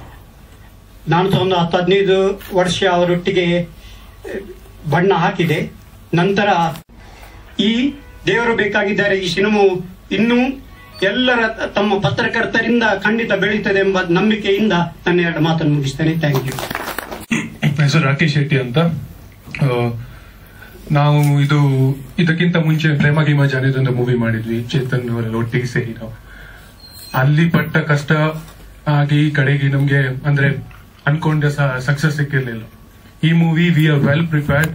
ನಾನು ಸಹ ಒಂದು ಹತ್ತು ಹದಿನೈದು ವರ್ಷ ಅವರೊಟ್ಟಿಗೆ ಆ, ಬಣ್ಣ ಹಾಕಿದೆ ನಂತರ ಈ ದೇವರು ಬೇಕಾಗಿದ್ದಾರೆ ಈ ಸಿನಿಮಾವು ಇನ್ನೂ ಎಲ್ಲರ ತಮ್ಮ ಪತ್ರಕರ್ತರಿಂದ ಖಂಡಿತ ಬೆಳೀತದೆ ಎಂಬ ನಂಬಿಕೆಯಿಂದ ನನ್ನ ಎರಡು ಮಾತನ್ನು ಮುಗಿಸ್ತೇನೆ ಥ್ಯಾಂಕ್ ಯು ನನ್ನ ಹೆಸರು ರಾಕೇಶ್ ಶೆಟ್ಟಿ ಅಂತ ಆ, ನಾವು ಇದು ಇದಕ್ಕಿಂತ ಮುಂಚೆ ಪ್ರೇಮ ಗೀಮ ಜಾನಿದೊಂದು ಮೂವಿ ಮಾಡಿದ್ವಿ ಚೇತನ್ ಅವರೆಲ್ಲ ಒಟ್ಟಿಗೆ ಸೇರಿ ನಾವು ಅಲ್ಲಿ ಪಟ್ಟ ಕಷ್ಟ ಆಗಿ ಕಡೆಗೆ ನಮ್ಗೆ ಅಂದ್ರೆ ಅನ್ಕೊಂಡ ಸಕ್ಸಸ್ ಸಿಕ್ಕಿರ್ಲಿಲ್ಲ ಈ movie we are well prepared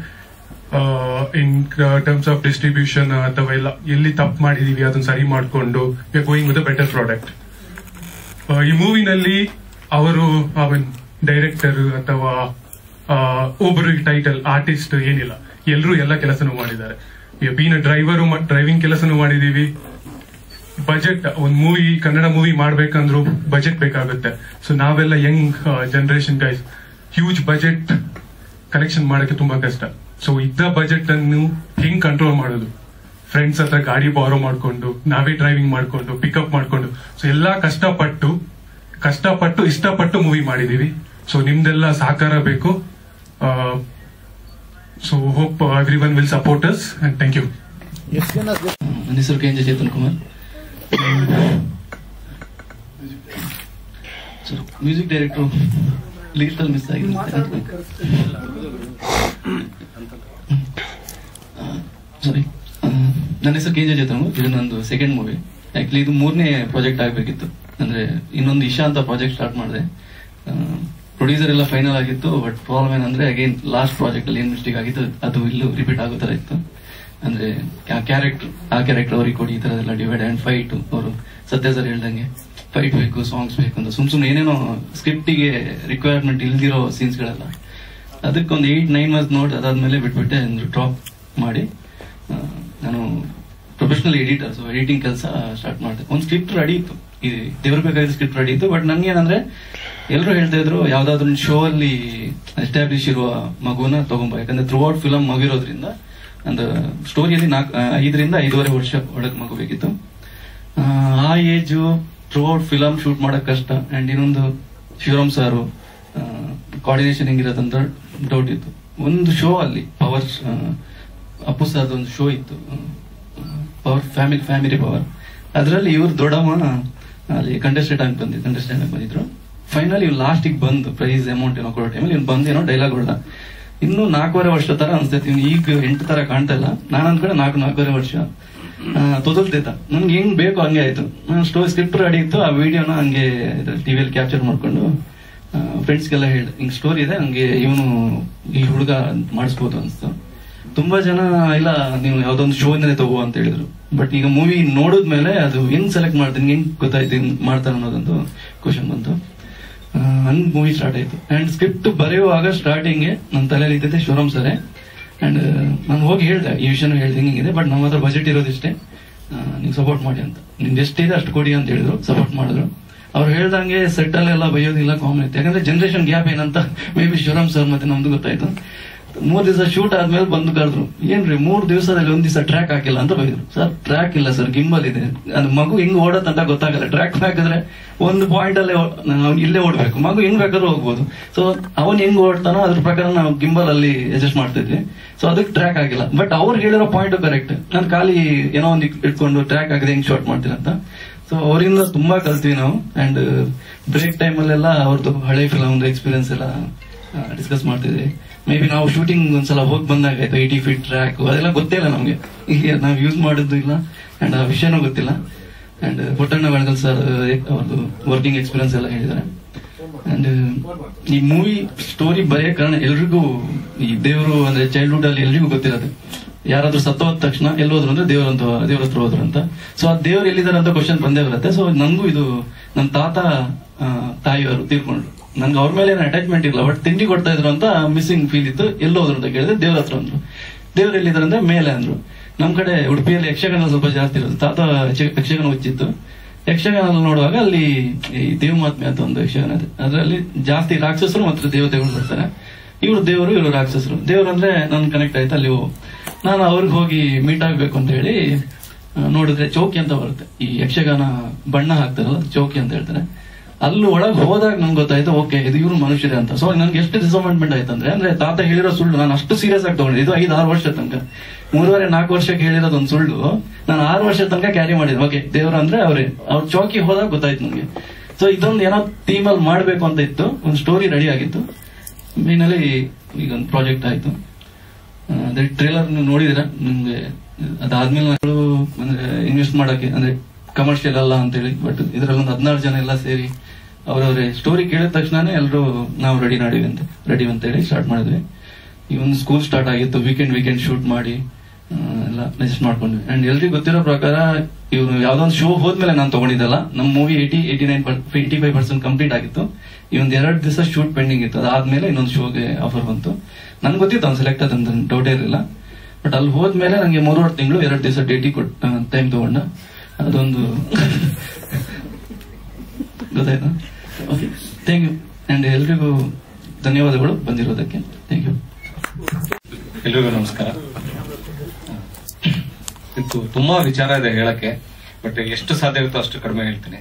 in terms of distribution ಅಥವಾ ಎಲ್ಲ ಎಲ್ಲಿ ತಪ್ಪು ಮಾಡಿದೀವಿ ಅದನ್ನ ಸರಿ ಮಾಡಿಕೊಂಡು we are going with a better product ಆ, ಈ ಮೂವಿನಲ್ಲಿ ಅವರು ಅವನ್ ಡೈರೆಕ್ಟರ್ ಅಥವಾ ಆ, ಒಬ್ಬರು ಟೈಟಲ್ ಆರ್ಟಿಸ್ಟ್ ಏನಿಲ್ಲ ಎಲ್ಲರೂ ಎಲ್ಲ ಕೆಲಸನೂ ಮಾಡಿದ್ದಾರೆ ಬೀನ್ ಡ್ರೈವರು ಡ್ರೈವಿಂಗ್ ಕೆಲಸನೂ ಮಾಡಿದೀವಿ ಬಜೆಟ್ ಒಂದ್ ಮೂವಿ ಕನ್ನಡ ಮೂವಿ ಮಾಡ್ಬೇಕಂದ್ರೂ ಬಜೆಟ್ ಬೇಕಾಗುತ್ತೆ ಸೊ ನಾವೆಲ್ಲ young generation guys huge budget collection ಮಾಡಕ್ಕೆ ತುಂಬಾ ಕಷ್ಟ ಸೊ ಇದ್ದ ಬಜೆಟ್ ಅನ್ನು ಹೆಂಗ್ ಕಂಟ್ರೋಲ್ ಮಾಡೋದು ಫ್ರೆಂಡ್ಸ್ ಹತ್ರ ಗಾಡಿ ಬಾರೋ ಮಾಡ್ಕೊಂಡು ನಾವೇ ಡ್ರೈವಿಂಗ್ ಮಾಡ್ಕೊಂಡು ಪಿಕಪ್ ಮಾಡ್ಕೊಂಡು ಸೊ ಎಲ್ಲಾ ಕಷ್ಟಪಟ್ಟು ಕಷ್ಟಪಟ್ಟು ಇಷ್ಟಪಟ್ಟು ಮೂವಿ ಮಾಡಿದೀವಿ ಸೊ ನಿಮ್ದೆಲ್ಲ ಸಹಕಾರ ಬೇಕು so hope everyone will support us and thank you ನನ್ನ ಹೆಸರು K N J Chetan Kumar music director ಲಿಖಿತಲ್ ಮಿಸ್ ಆಗಿದೆ ಸಾರಿ ನನ್ನ ಹೆಸರು ಕೆ ಜೆ ಚೇತನ್ ಇದು ನಂದು ಸೆಕೆಂಡ್ ಮೂವಿ ಆಕ್ಚುಲಿ ಇದು ಮೂರನೇ ಪ್ರಾಜೆಕ್ಟ್ ಆಗಬೇಕಿತ್ತು ಅಂದ್ರೆ ಇನ್ನೊಂದು ಇಶಾ ಅಂತ ಪ್ರಾಜೆಕ್ಟ್ ಸ್ಟಾರ್ಟ್ ಮಾಡಿದೆ ಪ್ರೊಡ್ಯೂಸರ್ ಎಲ್ಲ ಫೈನಲ್ ಆಗಿತ್ತು ಬಟ್ ಪ್ರಾಬ್ಲಮ್ ಏನಂದ್ರೆ ಅಗೇನ್ ಲಾಸ್ಟ್ ಪ್ರಾಜೆಕ್ಟ್ ಅಲ್ಲಿ ಏನ್ ಮಿಸ್ಟೇಕ್ ಆಗಿತ್ತು ಅದು ಇಲ್ಲೂ ರಿಪೀಟ್ ಆಗೋ ತರ ಇತ್ತು ಅಂದ್ರೆ ಆ ಕ್ಯಾರೆಕ್ಟರ್ ಆ ಕ್ಯಾರೆಕ್ಟರ್ ಅವ್ರಿಗೆ ಕೊಡಿ ಈ ತರದೆಲ್ಲ ಡಿವೈಡ್ ಅಂಡ್ ಫೈಟ್ ಅವರು ಸತ್ಯ ಸರ್ ಹೇಳ್ದಂಗೆ ಫೈಟ್ ಬೇಕು ಸಾಂಗ್ಸ್ ಬೇಕು ಅಂತ ಸುಮ್ ಸುಮ್ನೆ ಏನೇನೋ ಸ್ಕ್ರಿಪ್ಟಿಗೆ ರಿಕ್ವೈರ್ಮೆಂಟ್ ಇಲ್ದಿರೋ ಸೀನ್ಸ್ ಗಳೆಲ್ಲ ಅದಕ್ಕೊಂದು ಏಟ್ ನೈನ್ ಮಂತ್ಸ್ ನೋಡಿ ಅದಾದ್ಮೇಲೆ ಬಿಟ್ಬಿಟ್ಟೆ ಡ್ರಾಪ್ ಮಾಡಿ ಆ, ನಾನು ಪ್ರೊಫೆಷನಲ್ ಎಡಿಟರ್ ಸೊ ಎಡಿಟಿಂಗ್ ಕೆಲಸ ಸ್ಟಾರ್ಟ್ ಮಾಡಿದೆ ಒಂದು ಸ್ಕ್ರಿಪ್ಟ್ ರೆಡಿ ಇತ್ತು ಈ ದೇವ್ರ ಬೇಕಾದ ಸ್ಕ್ರಿಪ್ಟ್ ರೆಡಿ ಇತ್ತು ಬಟ್ ನನ್ಗೆ ಏನಂದ್ರೆ ಎಲ್ಲರೂ ಹೇಳ್ತಾ ಇದ್ರು ಯಾವ್ದಾದ್ರು ಒಂದು ಶೋ ಅಲ್ಲಿ ಎಸ್ಟಾಬ್ಲಿಷ್ ಇರುವ ಮಗುನ ತಗೊಂಬ ಯಾಕಂದ್ರೆ ಥ್ರೂ ಔಟ್ ಫಿಲಮ್ ಮಗಿರೋದ್ರಿಂದ ಒಂದು ಸ್ಟೋರಿಯಲ್ಲಿ ನಾಲ್ಕು ಐದರಿಂದ ಐದೂವರೆ ವರ್ಷ ಒಳಗೆ ಮಗು ಬೇಕಿತ್ತು ಆ, ಆ age throughout film shoot ಮಾಡಕ್ ಕಷ್ಟ ಅಂಡ್ ಇನ್ನೊಂದು ಶಿವರಾಮ್ ಸಾರು ಕೋಆರ್ಡಿನೇಷನ್ ಹೆಂಗಿರೋದಂತ ಡೌಟ್ ಇತ್ತು ಒಂದು ಶೋ ಅಲ್ಲಿ ಪವರ್ ಅಪ್ಪು ಸರ್ದು ಒಂದು ಶೋ ಇತ್ತು ಪವರ್ ಫ್ಯಾಮಿಲಿ ಫ್ಯಾಮಿಲಿ ಪವರ್ ಅದರಲ್ಲಿ ಇವ್ರು ದೊಡ್ಡಮ್ಮ ಅಲ್ಲಿ ಕಂಟೆಸ್ಟೆಂಟ್ ಆಗಿ ಬಂದಿದ್ದು ಕಂಟೆಸ್ಟೆಂಟ್ ಆಗಿ ಬಂದಿದ್ರು ಫೈನಲ್ ಇವ್ ಲಾಸ್ಟಿಗೆ ಬಂದು ಪ್ರೈಸ್ ಅಮೌಂಟ್ ಏನೋ ಕೊಡೋ ಟೈಮಲ್ಲಿ ಇವ್ನು ಬಂದೇನೋ ಡೈಲಾಗ್ ಹೊಡೆದ ಇನ್ನು ನಾಲ್ಕೂವರೆ ವರ್ಷ ತರ ಅನ್ಸ್ತೈತಿ ಇವ್ನು ಈಗ ಎಂಟು ತರ ಕಾಣ್ತಾ ಇಲ್ಲ ನಾನು ಅನ್ಕೊಂಡೆ ನಾಲ್ಕು ನಾಲ್ಕೂವರೆ ವರ್ಷ ತೊದಲ್ತೈತ ನನ್ಗೆ ಹೆಂಗ್ ಬೇಕು ಹಂಗೆ ಆಯ್ತು ನಾನು ಸ್ಟೋರಿ ಸ್ಕ್ರಿಪ್ಟ್ ರೆಡಿ ಇತ್ತು ಆ ವಿಡಿಯೋನ ಹಂಗೆ ಟಿವಿಯಲ್ಲಿ ಕ್ಯಾಪ್ಚರ್ ಮಾಡ್ಕೊಂಡು ಫ್ರೆಂಡ್ಸ್ಗೆಲ್ಲ ಹೇಳಿದೆ ಹಿಂಗ್ ಸ್ಟೋರಿ ಇದೆ ಹಂಗೆ ಇವನು ಈ ಹುಡುಗ ಮಾಡಿಸ್ಬೋದು ಅನ್ಸ್ತು ತುಂಬಾ ಜನ ಇಲ್ಲ ನೀವು ಯಾವ್ದೊಂದು ಶೋ ಇಂದನೇ ತಗೋ ಅಂತ ಹೇಳಿದ್ರು ಬಟ್ ಈಗ ಮೂವಿ ನೋಡಿದ್ಮೇಲೆ ಅದು ಹೆಂಗ್ ಸೆಲೆಕ್ಟ್ ಮಾಡ್ತೀನಿ ಹೆಂಗ್ ಗೊತ್ತಾಯ್ತು ಹೆಂಗ್ ಮಾಡ್ತಾನೆ ಅನ್ನೋದೊಂದು ಕ್ವಶನ್ ಬಂತು ಆ, ಹಂಗ್ ಮೂವಿ ಸ್ಟಾರ್ಟ್ ಆಯ್ತು ಅಂಡ್ ಸ್ಕ್ರಿಪ್ಟ್ ಬರೆಯುವಾಗ ಸ್ಟಾರ್ಟಿಂಗ್ ನನ್ನ ತಲೆಯಲ್ಲಿ ಇದ್ದೈತೆ ಶಿವರಾಮ್ ಸರೇ ಅಂಡ್ ನಾನು ಹೋಗಿ ಹೇಳ್ದೆ ಈ ವಿಷಯನೂ ಹೇಳ್ದೆ ಹಿಂಗಿದೆ ಬಟ್ ನಮ್ಮ ಹತ್ರ ಬಜೆಟ್ ಇರೋದಿಷ್ಟೇ ನೀವು ಸಪೋರ್ಟ್ ಮಾಡಿ ಅಂತ ನಿಮ್ಗೆ ಎಷ್ಟಿದೆ ಅಷ್ಟು ಕೊಡಿ ಅಂತ ಹೇಳಿದ್ರು ಸಪೋರ್ಟ್ ಮಾಡಿದ್ರು ಅವ್ರು ಹೇಳ್ದಂಗೆ ಸೆಟ್ ಅಲ್ಲೆಲ್ಲ ಬೈಯೋದಿಲ್ಲ ಕಾಮನ್ ಇತ್ತು ಯಾಕಂದ್ರೆ ಜನರೇಷನ್ ಗ್ಯಾಪ್ ಏನಂತ ಮೇ ಬಿ ಶಿವರಾಮ್ ಸರ್ ಮತ್ತೆ ನಮ್ದು ಗೊತ್ತಾಯ್ತು ಮೂರ್ ದಿವಸ ಶೂಟ್ ಆದ್ಮೇಲೆ ಬಂದು ಕರೆದ್ರು ಏನ್ರಿ ಮೂರ್ ದಿವಸದಲ್ಲಿ ಒಂದ್ ದಿವಸ ಟ್ರ್ಯಾಕ್ ಹಾಕಿಲ್ಲ ಅಂತ ಬೈದ್ರು ಸರ್ ಟ್ರ್ಯಾಕ್ ಇಲ್ಲ ಸರ್ ಗಿಂಬಲ್ ಇದೆ ಅದು ಮಗು ಹೆಂಗ್ ಓಡತ್ತಂತ ಗೊತ್ತಾಗಲ್ಲ ಟ್ರ್ಯಾಕ್ ಹಾಕಿದ್ರೆ ಒಂದು ಪಾಯಿಂಟ್ ಅಲ್ಲೇ ಓ- ಅವ್ನು ಇಲ್ಲೇ ಓಡ್ಬೇಕು ಮಗು ಹೆಂಗ್ ಬೇಕಾದ್ರೂ ಹೋಗ್ಬೋದು ಸೊ ಅವನ್ ಹೆಂಗ್ ಓಡ್ತಾನೋ ಅದ್ರ ಪ್ರಕಾರ ನಾವು ಗಿಂಬಲ್ ಅಲ್ಲಿ ಅಡ್ಜಸ್ಟ್ ಮಾಡ್ತಿದ್ವಿ ಸೊ ಅದಕ್ಕೆ ಟ್ರ್ಯಾಕ್ ಆಗಿಲ್ಲ ಬಟ್ ಅವ್ರು ಹೇಳಿರೋ ಪಾಯಿಂಟ್ ಕರೆಕ್ಟ್ ನಾನು ಖಾಲಿ ಏನೋ ಒಂದು ಇಟ್ಕೊಂಡು ಟ್ರ್ಯಾಕ್ ಆಗದೆ ಹೆಂಗ್ ಶಾರ್ಟ್ ಮಾಡ್ತೀನಿ ಅಂತ ಸೊ ಅವರಿಂದ ತುಂಬಾ ಕಲ್ತ್ವಿ ನಾವು ಅಂಡ್ ಬ್ರೇಕ್ ಟೈಮ್ ಅಲ್ಲೆಲ್ಲ ಅವ್ರದ್ದು ಹಳೆ ಫಿಲಮ್ ಎಕ್ಸ್ಪೀರಿಯನ್ಸ್ ಎಲ್ಲ ಡಿಸ್ಕಸ್ ಮಾಡ್ತಿದ್ವಿ ಮೇ ಬಿ ನಾವು ಶೂಟಿಂಗ್ ಒಂದ್ಸಲ ಹೋಗಿ ಬಂದಾಗ ಆಯ್ತು ಏಯ್ಟಿ ಫೀಟ್ ಟ್ರ್ಯಾಕ್ ಅದೆಲ್ಲ ಗೊತ್ತೇ ಇಲ್ಲ ನಮ್ಗೆ ಈಗ ನಾವು ಯೂಸ್ ಮಾಡಿದ್ದು ಇಲ್ಲ ಅಂಡ್ ಆ ವಿಷಯನೂ ಗೊತ್ತಿಲ್ಲ ಅಂಡ್ ಪುಟ್ಟಣ್ಣ ಬೆಳಗಲ್ ಸರ್ ಅವ್ರದ್ದು ವರ್ಕಿಂಗ್ ಎಕ್ಸ್ಪೀರಿಯನ್ಸ್ ಎಲ್ಲ ಹೇಳಿದ್ದಾರೆ ಅಂಡ್ ಈ ಮೂವಿ ಸ್ಟೋರಿ ಬರೆಯೋ ಕಾರಣ ಎಲ್ರಿಗೂ ಈ ದೇವರು ಅಂದ್ರೆ ಚೈಲ್ಡ್ಹುಡ್ ಅಲ್ಲಿ ಎಲ್ರಿಗೂ ಗೊತ್ತಿರೋದು ಯಾರಾದ್ರೂ ಸತ್ತೋದ ತಕ್ಷಣ ಎಲ್ಲಿ ಹೋದ್ರು ಅಂದ್ರೆ ದೇವ್ರ ಅಂತ ದೇವ್ರ ಹತ್ರ ಹೋದ್ರು ಅಂತ ಸೊ ಆ ದೇವ್ರು ಎಲ್ಲಿದ್ದಾರೆ ಅಂತ ಕ್ವಶನ್ ಬಂದೇ ಬರುತ್ತೆ ಸೊ ನಂಗೂ ಇದು ನನ್ನ ತಾತ ಆ, ತಾಯಿಯವರು ತೀರ್ಕೊಂಡ್ರು ನನ್ಗೆ ಅವ್ರ ಮೇಲೆ ಏನು ಅಟ್ಯಾಚ್ಮೆಂಟ್ ಇಲ್ಲ ಬಟ್ ತಿಂಡಿ ಕೊಡ್ತಾ ಇದ್ರು ಅಂತ ಮಿಸ್ಸಿಂಗ್ ಫೀಲ್ ಇತ್ತು ಎಲ್ಲಿ ಹೋದ್ರು ಅಂತ ಕೇಳಿದ್ರೆ ದೇವ್ರ ಹತ್ರ ಅಂದ್ರು ದೇವ್ರು ಎಲ್ಲಿದ್ದಾರೆ ಅಂದ್ರೆ ಮೇಲೆ ಅಂದ್ರು ನಮ್ ಕಡೆ ಉಡುಪಿಯಲ್ಲಿ ಯಕ್ಷಗಾನ ಸ್ವಲ್ಪ ಜಾಸ್ತಿ ಇರೋದು ತಾತ ಯಕ್ಷ- ಯಕ್ಷಗಾನ ಹುಚ್ಚಿತ್ತು ಯಕ್ಷಗಾನ ನೋಡುವಾಗ ಅಲ್ಲಿ ಈ ದೇವಮಾತ್ಮೆ ಅಂತ ಒಂದು ಯಕ್ಷಗಾನ ಇದೆ ಅದರಲ್ಲಿ ಜಾಸ್ತಿ ರಾಕ್ಷಸರು ಮತ್ತು ದೇವತೆಗಳು ಬರ್ತಾರೆ ಇವರು ದೇವರು ಇವರು ರಾಕ್ಷಸರು ದೇವರು ಅಂದ್ರೆ ನನ್ ಕನೆಕ್ಟ್ ಆಯ್ತು ಅಲ್ಲಿ ಹೋ- ನಾನು ಅವ್ರಿಗೆ ಹೋಗಿ ಮೀಟ್ ಆಗ್ಬೇಕು ಅಂತ ಹೇಳಿ ಆ, ನೋಡಿದ್ರೆ ಚೌಕಿ ಅಂತ ಬರುತ್ತೆ ಈ ಯಕ್ಷಗಾನ ಬಣ್ಣ ಹಾಕ್ತಾರಲ್ಲ ಚೌಕಿ ಅಂತ ಹೇಳ್ತಾರೆ ಅಲ್ಲಿ ಒಳಗೆ ಹೋದಾಗ ನಮ್ಗೆ ಗೊತ್ತಾಯ್ತು ಓಕೆ ಇದು ಇವ್ರು ಮನುಷ್ಯರೇ ಅಂತ ಸೊ ನನ್ಗೆ ಎಷ್ಟು ಡಿಸಪಾಯಿಂಟ್ಮೆಂಟ್ ಆಯ್ತಂದ್ರೆ ಅಂದ್ರೆ ತಾತ ಹೇಳಿರೋ ಸುಳ್ಳು ನಾನು ಅಷ್ಟು ಸೀರಿಯಸ್ ಆಗಿ ತಗೊಂಡೆ ಇದು ಐದು ಆರು ವರ್ಷ ತನಕ ಮೂರುವರೆ ನಾಲ್ಕು ವರ್ಷಕ್ಕೆ ಹೇಳಿರೋದು ಒಂದು ಸುಳ್ಳು ನಾನು ಆರು ವರ್ಷ ತನಕ ಕ್ಯಾರಿ ಮಾಡಿದ್ದೆ ಓಕೆ ದೇವ್ರು ಅಂದ್ರೆ ಅವ್ರೆ ಅವ್ರ ಚೌಕಿ ಹೋದಾಗ ಗೊತ್ತಾಯ್ತು ನಮ್ಗೆ ಸೊ ಇದೊಂದು ಏನೋ ಥೀಮಲ್ಲಿ ಮಾಡ್ಬೇಕು ಅಂತ ಇತ್ತು ಒಂದು ಸ್ಟೋರಿ ರೆಡಿ ಆಗಿತ್ತು ಮೇನಲ್ಲಿ ಈಗ ಒಂದು ಪ್ರಾಜೆಕ್ಟ್ ಆಯ್ತು ಆ, ಅದೇ ಟ್ರೇಲರ್ ನೀವು ನೋಡಿದಿರ ನಿಮ್ಗೆ ಅದಾದ್ಮೇಲೆ ನಾವು ಅಂದ್ರೆ ಇನ್ವೆಸ್ಟ್ ಮಾಡಕ್ಕೆ ಅಂದ್ರೆ ಕಮರ್ಷಿಯಲ್ ಅಲ್ಲ ಅಂತೇಳಿ ಬಟ್ ಇದ್ರಲ್ಲಿ ಒಂದು ಹದಿನಾರು ಜನ ಎಲ್ಲ ಸೇರಿ ಅವ್ರವ್ರೆ ಸ್ಟೋರಿ ಕೇಳಿದ ತಕ್ಷಣನೇ ಎಲ್ಲರೂ ನಾವು ರೆಡಿ ನಾಡಿವಿ ಅಂತ ರೆಡಿ ಅಂತ ಹೇಳಿ ಸ್ಟಾರ್ಟ್ ಮಾಡಿದ್ವಿ ಈ ಒಂದು ಸ್ಕೂಲ್ ಸ್ಟಾರ್ಟ್ ಆಗಿತ್ತು ವೀಕೆಂಡ್ ವೀಕೆಂಡ್ ಶೂಟ್ ಮಾಡಿ ಆ, ಎಲ್ಲ ಮೆಸೇಜ್ ಮಾಡ್ಕೊಂಡ್ವಿ ಅಂಡ್ ಎಲ್ರಿಗೂ ಗೊತ್ತಿರೋ ಪ್ರಕಾರ ಇವ್ರು ಯಾವ್ದೋ ಒಂದು ಶೋ ಹೋದ್ಮೇಲೆ ನಾನು ತಗೊಂಡಿದ್ದಲ್ಲ ನಮ್ಮ movie eighty eighty nine eighty five percent complete ಆಗಿತ್ತು ಈ ಒಂದು ಎರಡು ದಿವಸ ಶೂಟ್ ಪೆಂಡಿಂಗ್ ಇತ್ತು ಅದಾದ್ಮೇಲೆ ಇನ್ನೊಂದು ಶೋಗೆ ಆಫರ್ ಬಂತು ನನ್ಗೆ ಗೊತ್ತಿತ್ತು ಅವ್ನು ಸೆಲೆಕ್ಟ್ ಆದಂತ ಡೌಟೇ ಇರಲಿಲ್ಲ ಬಟ್ ಅಲ್ಲಿ ಹೋದ್ಮೇಲೆ ನಂಗೆ ಮೂರುವರೆ ತಿಂಗಳು ಎರಡು ದಿವಸ ಡೇಟಿ ಕೊಟ್ ಟೈಮ್ ತಗೊಂಡ ಅದೊಂದು ಗೊತ್ತಾಯ್ತಾ ಓಕೆ ಥ್ಯಾಂಕ್ ಯು ಅಂಡ್ ಎಲ್ರಿಗೂ ಧನ್ಯವಾದಗಳು ಬಂದಿರೋದಕ್ಕೆ ಥ್ಯಾಂಕ್ ಯು ಎಲ್ರಿಗೂ ನಮಸ್ಕಾರ ಇದು ತುಂಬಾ ವಿಚಾರ ಇದೆ ಹೇಳಕ್ಕೆ ಬಟ್ ಎಷ್ಟು ಸಾಧ್ಯ ಇರುತ್ತೋ ಅಷ್ಟು ಕಡಿಮೆ ಹೇಳ್ತೀನಿ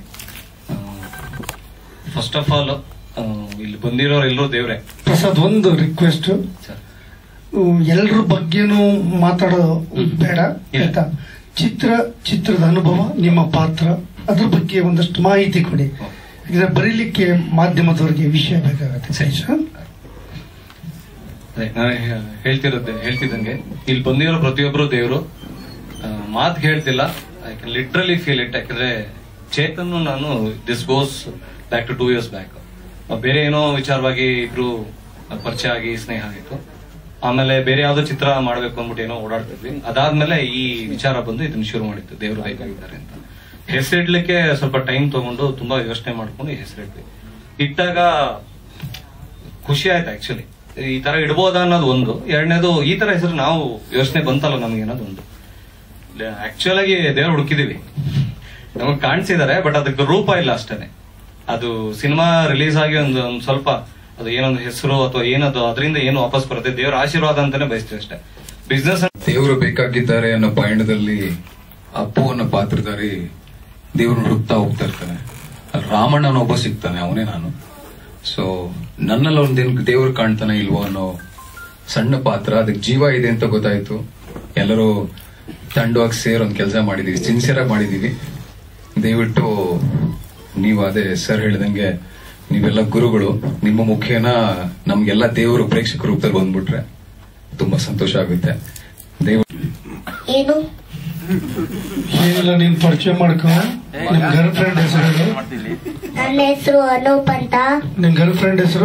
ಫಸ್ಟ್ ಆಫ್ ಆಲ್ ಇಲ್ಲಿ ಬಂದಿರೋರು ಎಲ್ಲರೂ ದೇವ್ರೆ ಪ್ರಸಾದ್ ಒಂದು ರಿಕ್ವೆಸ್ಟ್ ಎಲ್ಲರ ಬಗ್ಗೆನೂ ಮಾತಾಡೋ ಬೇಡ ಇಲ್ಲ. ಆಯ್ತಾ ಚಿತ್ರ ಚಿತ್ರದ ಅನುಭವ ನಿಮ್ಮ ಪಾತ್ರ ಅದ್ರ ಬಗ್ಗೆ ಒಂದಷ್ಟು ಮಾಹಿತಿ ಕೊಡಿ ಯಾಕಂದ್ರೆ ಬರೀಲಿಕ್ಕೆ ಮಾಧ್ಯಮದವರಿಗೆ ವಿಷಯ ಬೇಕಾಗತ್ತೆ ಸರ್ ಅದೇ ನಾನು ಹೇ- ಹೇಳ್ತಿರೋದೆ ಹೇಳ್ತಿದ್ದಂಗೆ ಇಲ್ಲಿ ಬಂದಿರೋ ಪ್ರತಿಯೊಬ್ಬರು ದೇವರು ಮಾತು ಹೇಳ್ತಿಲ್ಲ I can literally feel it ಯಾಕಂದ್ರೆ ಚೇತನ್ ನಾನು this goes back to two years back ಬೇರೆ ಏನೋ ವಿಚಾರವಾಗಿ ಇಬ್ರು ಪರಿಚಯ ಆಗಿ ಸ್ನೇಹ ಆಗಿತ್ತು ಆಮೇಲೆ ಬೇರೆ ಯಾವ್ದೋ ಚಿತ್ರ ಮಾಡ್ಬೇಕು ಅಂದ್ಬಿಟ್ಟು ಏನೋ ಓಡಾಡ್ತಿದ್ವಿ ಅದಾದ್ಮೇಲೆ ಈ ವಿಚಾರ ಬಂದು ಇದನ್ನ ಶುರು ಮಾಡಿತ್ತು ದೇವರು ಬೇಕಾಗಿದ್ದಾರೆ ಅಂತ ಹೆಸರಿಡ್ಲಿಕ್ಕೆ ಸ್ವಲ್ಪ ಟೈಮ್ ತಗೊಂಡು ತುಂಬಾ ಯೋಚನೆ ಮಾಡ್ಕೊಂಡು ಹೆಸರಿಟ್ವಿ ಇಟ್ಟಾಗ ಖುಷಿ ಆಯ್ತು ಆಕ್ಚುಲಿ ಈ ತರ ಇಡ್ಬೋದಾ ಅನ್ನೋದು ಒಂದು ಎರಡನೇದು ಈ ತರ ಹೆಸರು ನಾವು ಯೋಚನೆ ಬಂತಲ್ಲ ನಮ್ಗೆ ಅನ್ನೋದು ಒಂದು ಆಕ್ಚುಲ್ ಆಗಿ ದೇವ್ರು ಹುಡುಕಿದೀವಿ ನಮಗ್ ಕಾಣಿಸಿದಾರೆ ಬಟ್ ಅದಕ್ಕೆ ರೂಪ ಇಲ್ಲ ಅಷ್ಟೇನೆ ಅದು ಸಿನಿಮಾ ರಿಲೀಸ್ ಆಗಿ ಒಂದು ಒಂದ್ ಸ್ವಲ್ಪ ಅದು ಏನೊಂದು ಹೆಸರು ಅಥವಾ ಏನದು ಅದರಿಂದ ಏನು ವಾಪಸ್ ಬರುತ್ತೆ ದೇವ್ರ ಆಶೀರ್ವಾದ ಅಂತಾನೆ ಬಯಸ್ತೀವಿ ಅಷ್ಟೇ ಬಿಸ್ನೆಸ್ ದೇವರು ಬೇಕಾಗಿದ್ದಾರೆ ಅನ್ನೋ ಪಯಣದಲ್ಲಿ ಅಪ್ಪು ಅನ್ನೋ ಪಾತ್ರಧಾರಿ ದೇವ್ರನ್ನ ಹುಡುಕ್ತಾ ಹೋಗ್ತಾ ಇರ್ತಾನೆ ಅಲ್ಲಿ ರಾಮಣ್ಣನ ಒಬ್ಬ ಸಿಗ್ತಾನೆ ಅವನೇ ನಾನು ಸೊ ನನ್ನಲ್ಲಿ ಒಂದೇನು ದೇವ್ರು ಕಾಣ್ತಾನೆ ಇಲ್ವೋ ಅನ್ನೋ ಸಣ್ಣ ಪಾತ್ರ ಅದಕ್ಕೆ ಜೀವ ಇದೆ ಅಂತ ಗೊತ್ತಾಯ್ತು ಎಲ್ಲರೂ ತಂಡವಾಗಿ ಸೇರ್ ಒಂದ್ ಕೆಲಸ ಮಾಡಿದೀವಿ ಸಿನ್ಸಿಯರ್ ಆಗಿ ಮಾಡಿದೀವಿ ದಯವಿಟ್ಟು ನೀವು ಅದೇ ಸರ್ ಹೇಳಿದಂಗೆ ನೀವೆಲ್ಲ ಗುರುಗಳು ನಿಮ್ಮ ಮುಖೇನ ನಮ್ಗೆಲ್ಲ ದೇವರು ಪ್ರೇಕ್ಷಕ ರೂಪದಲ್ಲಿ ಬಂದ್ಬಿಟ್ರೆ ತುಂಬಾ ಸಂತೋಷ ಆಗುತ್ತೆ ದೇವ ಏನು ಏನಿಲ್ಲ ನೀನ್ ಪರಿಚಯ ಮಾಡ್ಕೊ ನಿಮ್ ಗರ್ಲ್ ಫ್ರೆಂಡ್ ಹೆಸರು ಹೇಳು. ನನ್ನ ಹೆಸರು ಅನೂಪ್ ಅಂತ ನಿಮ್ ಗರ್ಲ್ ಫ್ರೆಂಡ್ ಹೆಸರು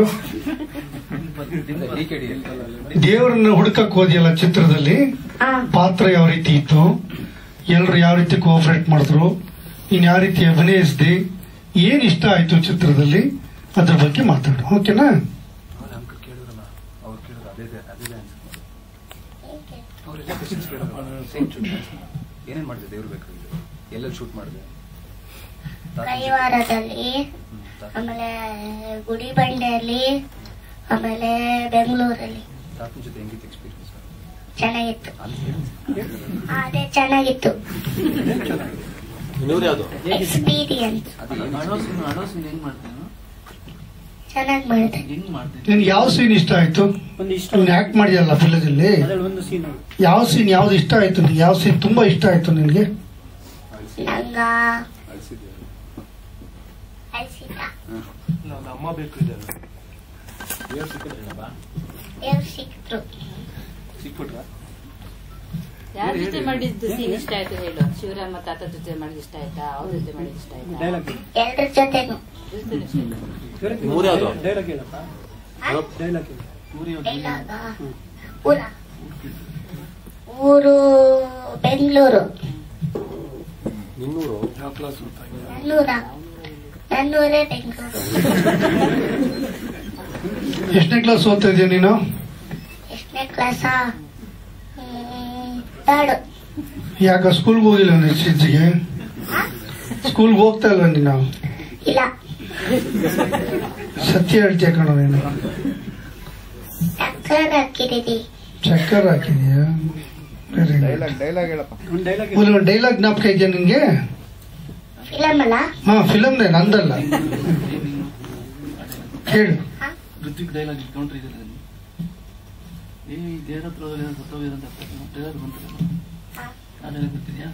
ದೇವರನ್ನ ಹುಡುಕಕ್ ಹೋದಿಯಲ್ಲ ಚಿತ್ರದಲ್ಲಿ ಆ, ಪಾತ್ರ ಯಾವ ರೀತಿ ಇತ್ತು ಎಲ್ರು ಯಾವ ರೀತಿ ಕೋಆಪರೇಟ್ ಮಾಡಿದ್ರು ನೀನ್ ಯಾವ ರೀತಿ ಅಭಿನಯಿಸ್ದೆ ಏನ್ ಇಷ್ಟ ಆಯ್ತು ಚಿತ್ರದಲ್ಲಿ ಅದ್ರ ಬಗ್ಗೆ ಮಾತಾಡು ಓಕೆನಾ ಏನೇನ್ ಮಾಡಿದೆ ದೇವ್ರು ಬೇಕಾಗಿದೆ ಎಲ್ಲೆಲ್ಲಿ ಶೂಟ್ ಮಾಡಿದೆ ಕೈವಾರದಲ್ಲಿ ಆಮೇಲೆ ಗುಡಿ ಬಂಡೆಯಲ್ಲಿ ಆಮೇಲೆ ಬೆಂಗಳೂರಲ್ಲಿ ತಾತನ ಜೊತೆ ಹೆಂಗಿತ್ತು ಎಕ್ಸ್ಪೀರಿಯನ್ಸ್ ಚೆನ್ನಾಗಿತ್ತು ಅದೇ ಚೆನ್ನಾಗಿತ್ತು ಎಕ್ಸ್ಪೀರಿಯನ್ಸ್ ಚೆನ್ನಾಗಿ ಮಾಡಿದೆ ನಿನ್ ಯಾವ ಸೀನ್ ಇಷ್ಟ ಆಯ್ತು ನೀನ್ ಆಕ್ಟ್ ಮಾಡಿಯಲ್ಲ ಫಿಲದಲ್ಲಿ ಯಾವ ಸೀನ್ ಯಾವ್ದು ಇಷ್ಟ ಆಯ್ತು ನಿನ್ಗೆ ಯಾವ ಸೀನ್ ತುಂಬಾ ಇಷ್ಟ ಆಯ್ತು ನಿನ್ಗೆ ನಂಗ ಅಲ್ಸಿತ ದೇವ್ರು ಸಿಕ್ತ್ರು ಸಿಕ್ಬಿಟ್ರ ಯಾರ ಜೊತೆ ಮಾಡಿದ್ದು ಸೀನ್ ಇಷ್ಟ ಆಯ್ತು ಹೇಳು ಶಿವರಾಮ ತಾತ ಜೊತೆ ಮಾಡಿದ ಇಷ್ಟ ಆಯ್ತಾ ಅವ್ರ ಜೊತೆ ಮಾಡಿದ ಇಷ್ಟ ಆಯ್ತಾ ಎರಡ್ರ ಜೊತೆನು ಮೂರು ಯಾವ್ದು ಡೈಲಾಗ ಊರ ಊರು ಬೆಂಗಳೂರು ನಿನ್ನೂರು ನನ್ನೂರ ನನ್ನೂರೇ ಬೆಂಗಳೂರು ಎಷ್ಟನೇ ಕ್ಲಾಸ್ ಓದ್ತಾ ಇದೀಯ ನೀನು ಎಷ್ಟನೇ ಕ್ಲಾಸ ಥರ್ಡ್ ಯಾಕ ಸ್ಕೂಲ್ಗೆ ಹೋಗಿಲ್ಲ ಇತ್ತೀಚೆಗೆ ಸ್ಕೂಲ್ಗೆ ಹೋಗ್ತಾ ಇಲ್ಲ ನೀನು ಇಲ್ಲ ಸತ್ಯ ಹೇಳ್ತೀಯ ಕಣ ನೀನು ಟಕ್ಕರ್ ಹಾಕಿದೀನಿ ಚಕ್ಕರ್ ಹಾಕಿದೀಯ ವೆರಿ ಡೈಲಾಗ್ ಡೈಲಾಗ್ ಹೇಳಪ್ಪ ಗುಡ್ ಒಂದು ಡೈಲಾಗ್ ಜ್ಞಾಪಕ ಇದೆಯಾ ನಿನ್ಗೆ ಫಿಲಮ್ ಅಲ್ಲ ಹಾ ಫಿಲಮ್ನೇ ನಂದಲ್ಲ ಹೇಳು ಋತ್ವಿಕ್ ಡೈಲಾಗ್ ಕೌಂಟರ್ ಇದೆ ಅದರಲ್ಲಿ. ಏ ಈ ದೇವ್ರ ಹತ್ರ ಹೋದ್ರೆ ಏನೋ ಸತ್ತೋಗಿದೆ ಅಂತ ಡೈಲಾಗ್ ಬಂತಲ್ಲ ಆ dialogue ಗೊತ್ತಿದ್ಯಾ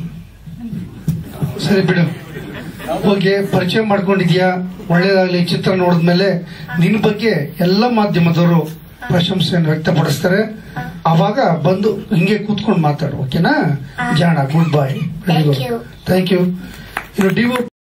ಸರಿ ಬಿಡು ಹೋಗಿ ಪರಿಚಯ ಮಾಡ್ಕೊಂಡಿದ್ಯಾ ಒಳ್ಳೇದಾಗ್ಲಿ ಈ ಚಿತ್ರ ನೋಡಿದ್ಮೇಲೆ ನಿನ್ ಬಗ್ಗೆ ಎಲ್ಲ ಮಾಧ್ಯಮದವರು ಪ್ರಶಂಸೆಯನ್ನು ವ್ಯಕ್ತಪಡಿಸ್ತಾರೆ ಅವಾಗ ಬಂದು ಹಿಂಗೆ ಕೂತ್ಕೊಂಡು ಮಾತಾಡು ಓಕೆನಾ ಜಾಣ good boy very good thank you ಇನ್ನು ಡಿ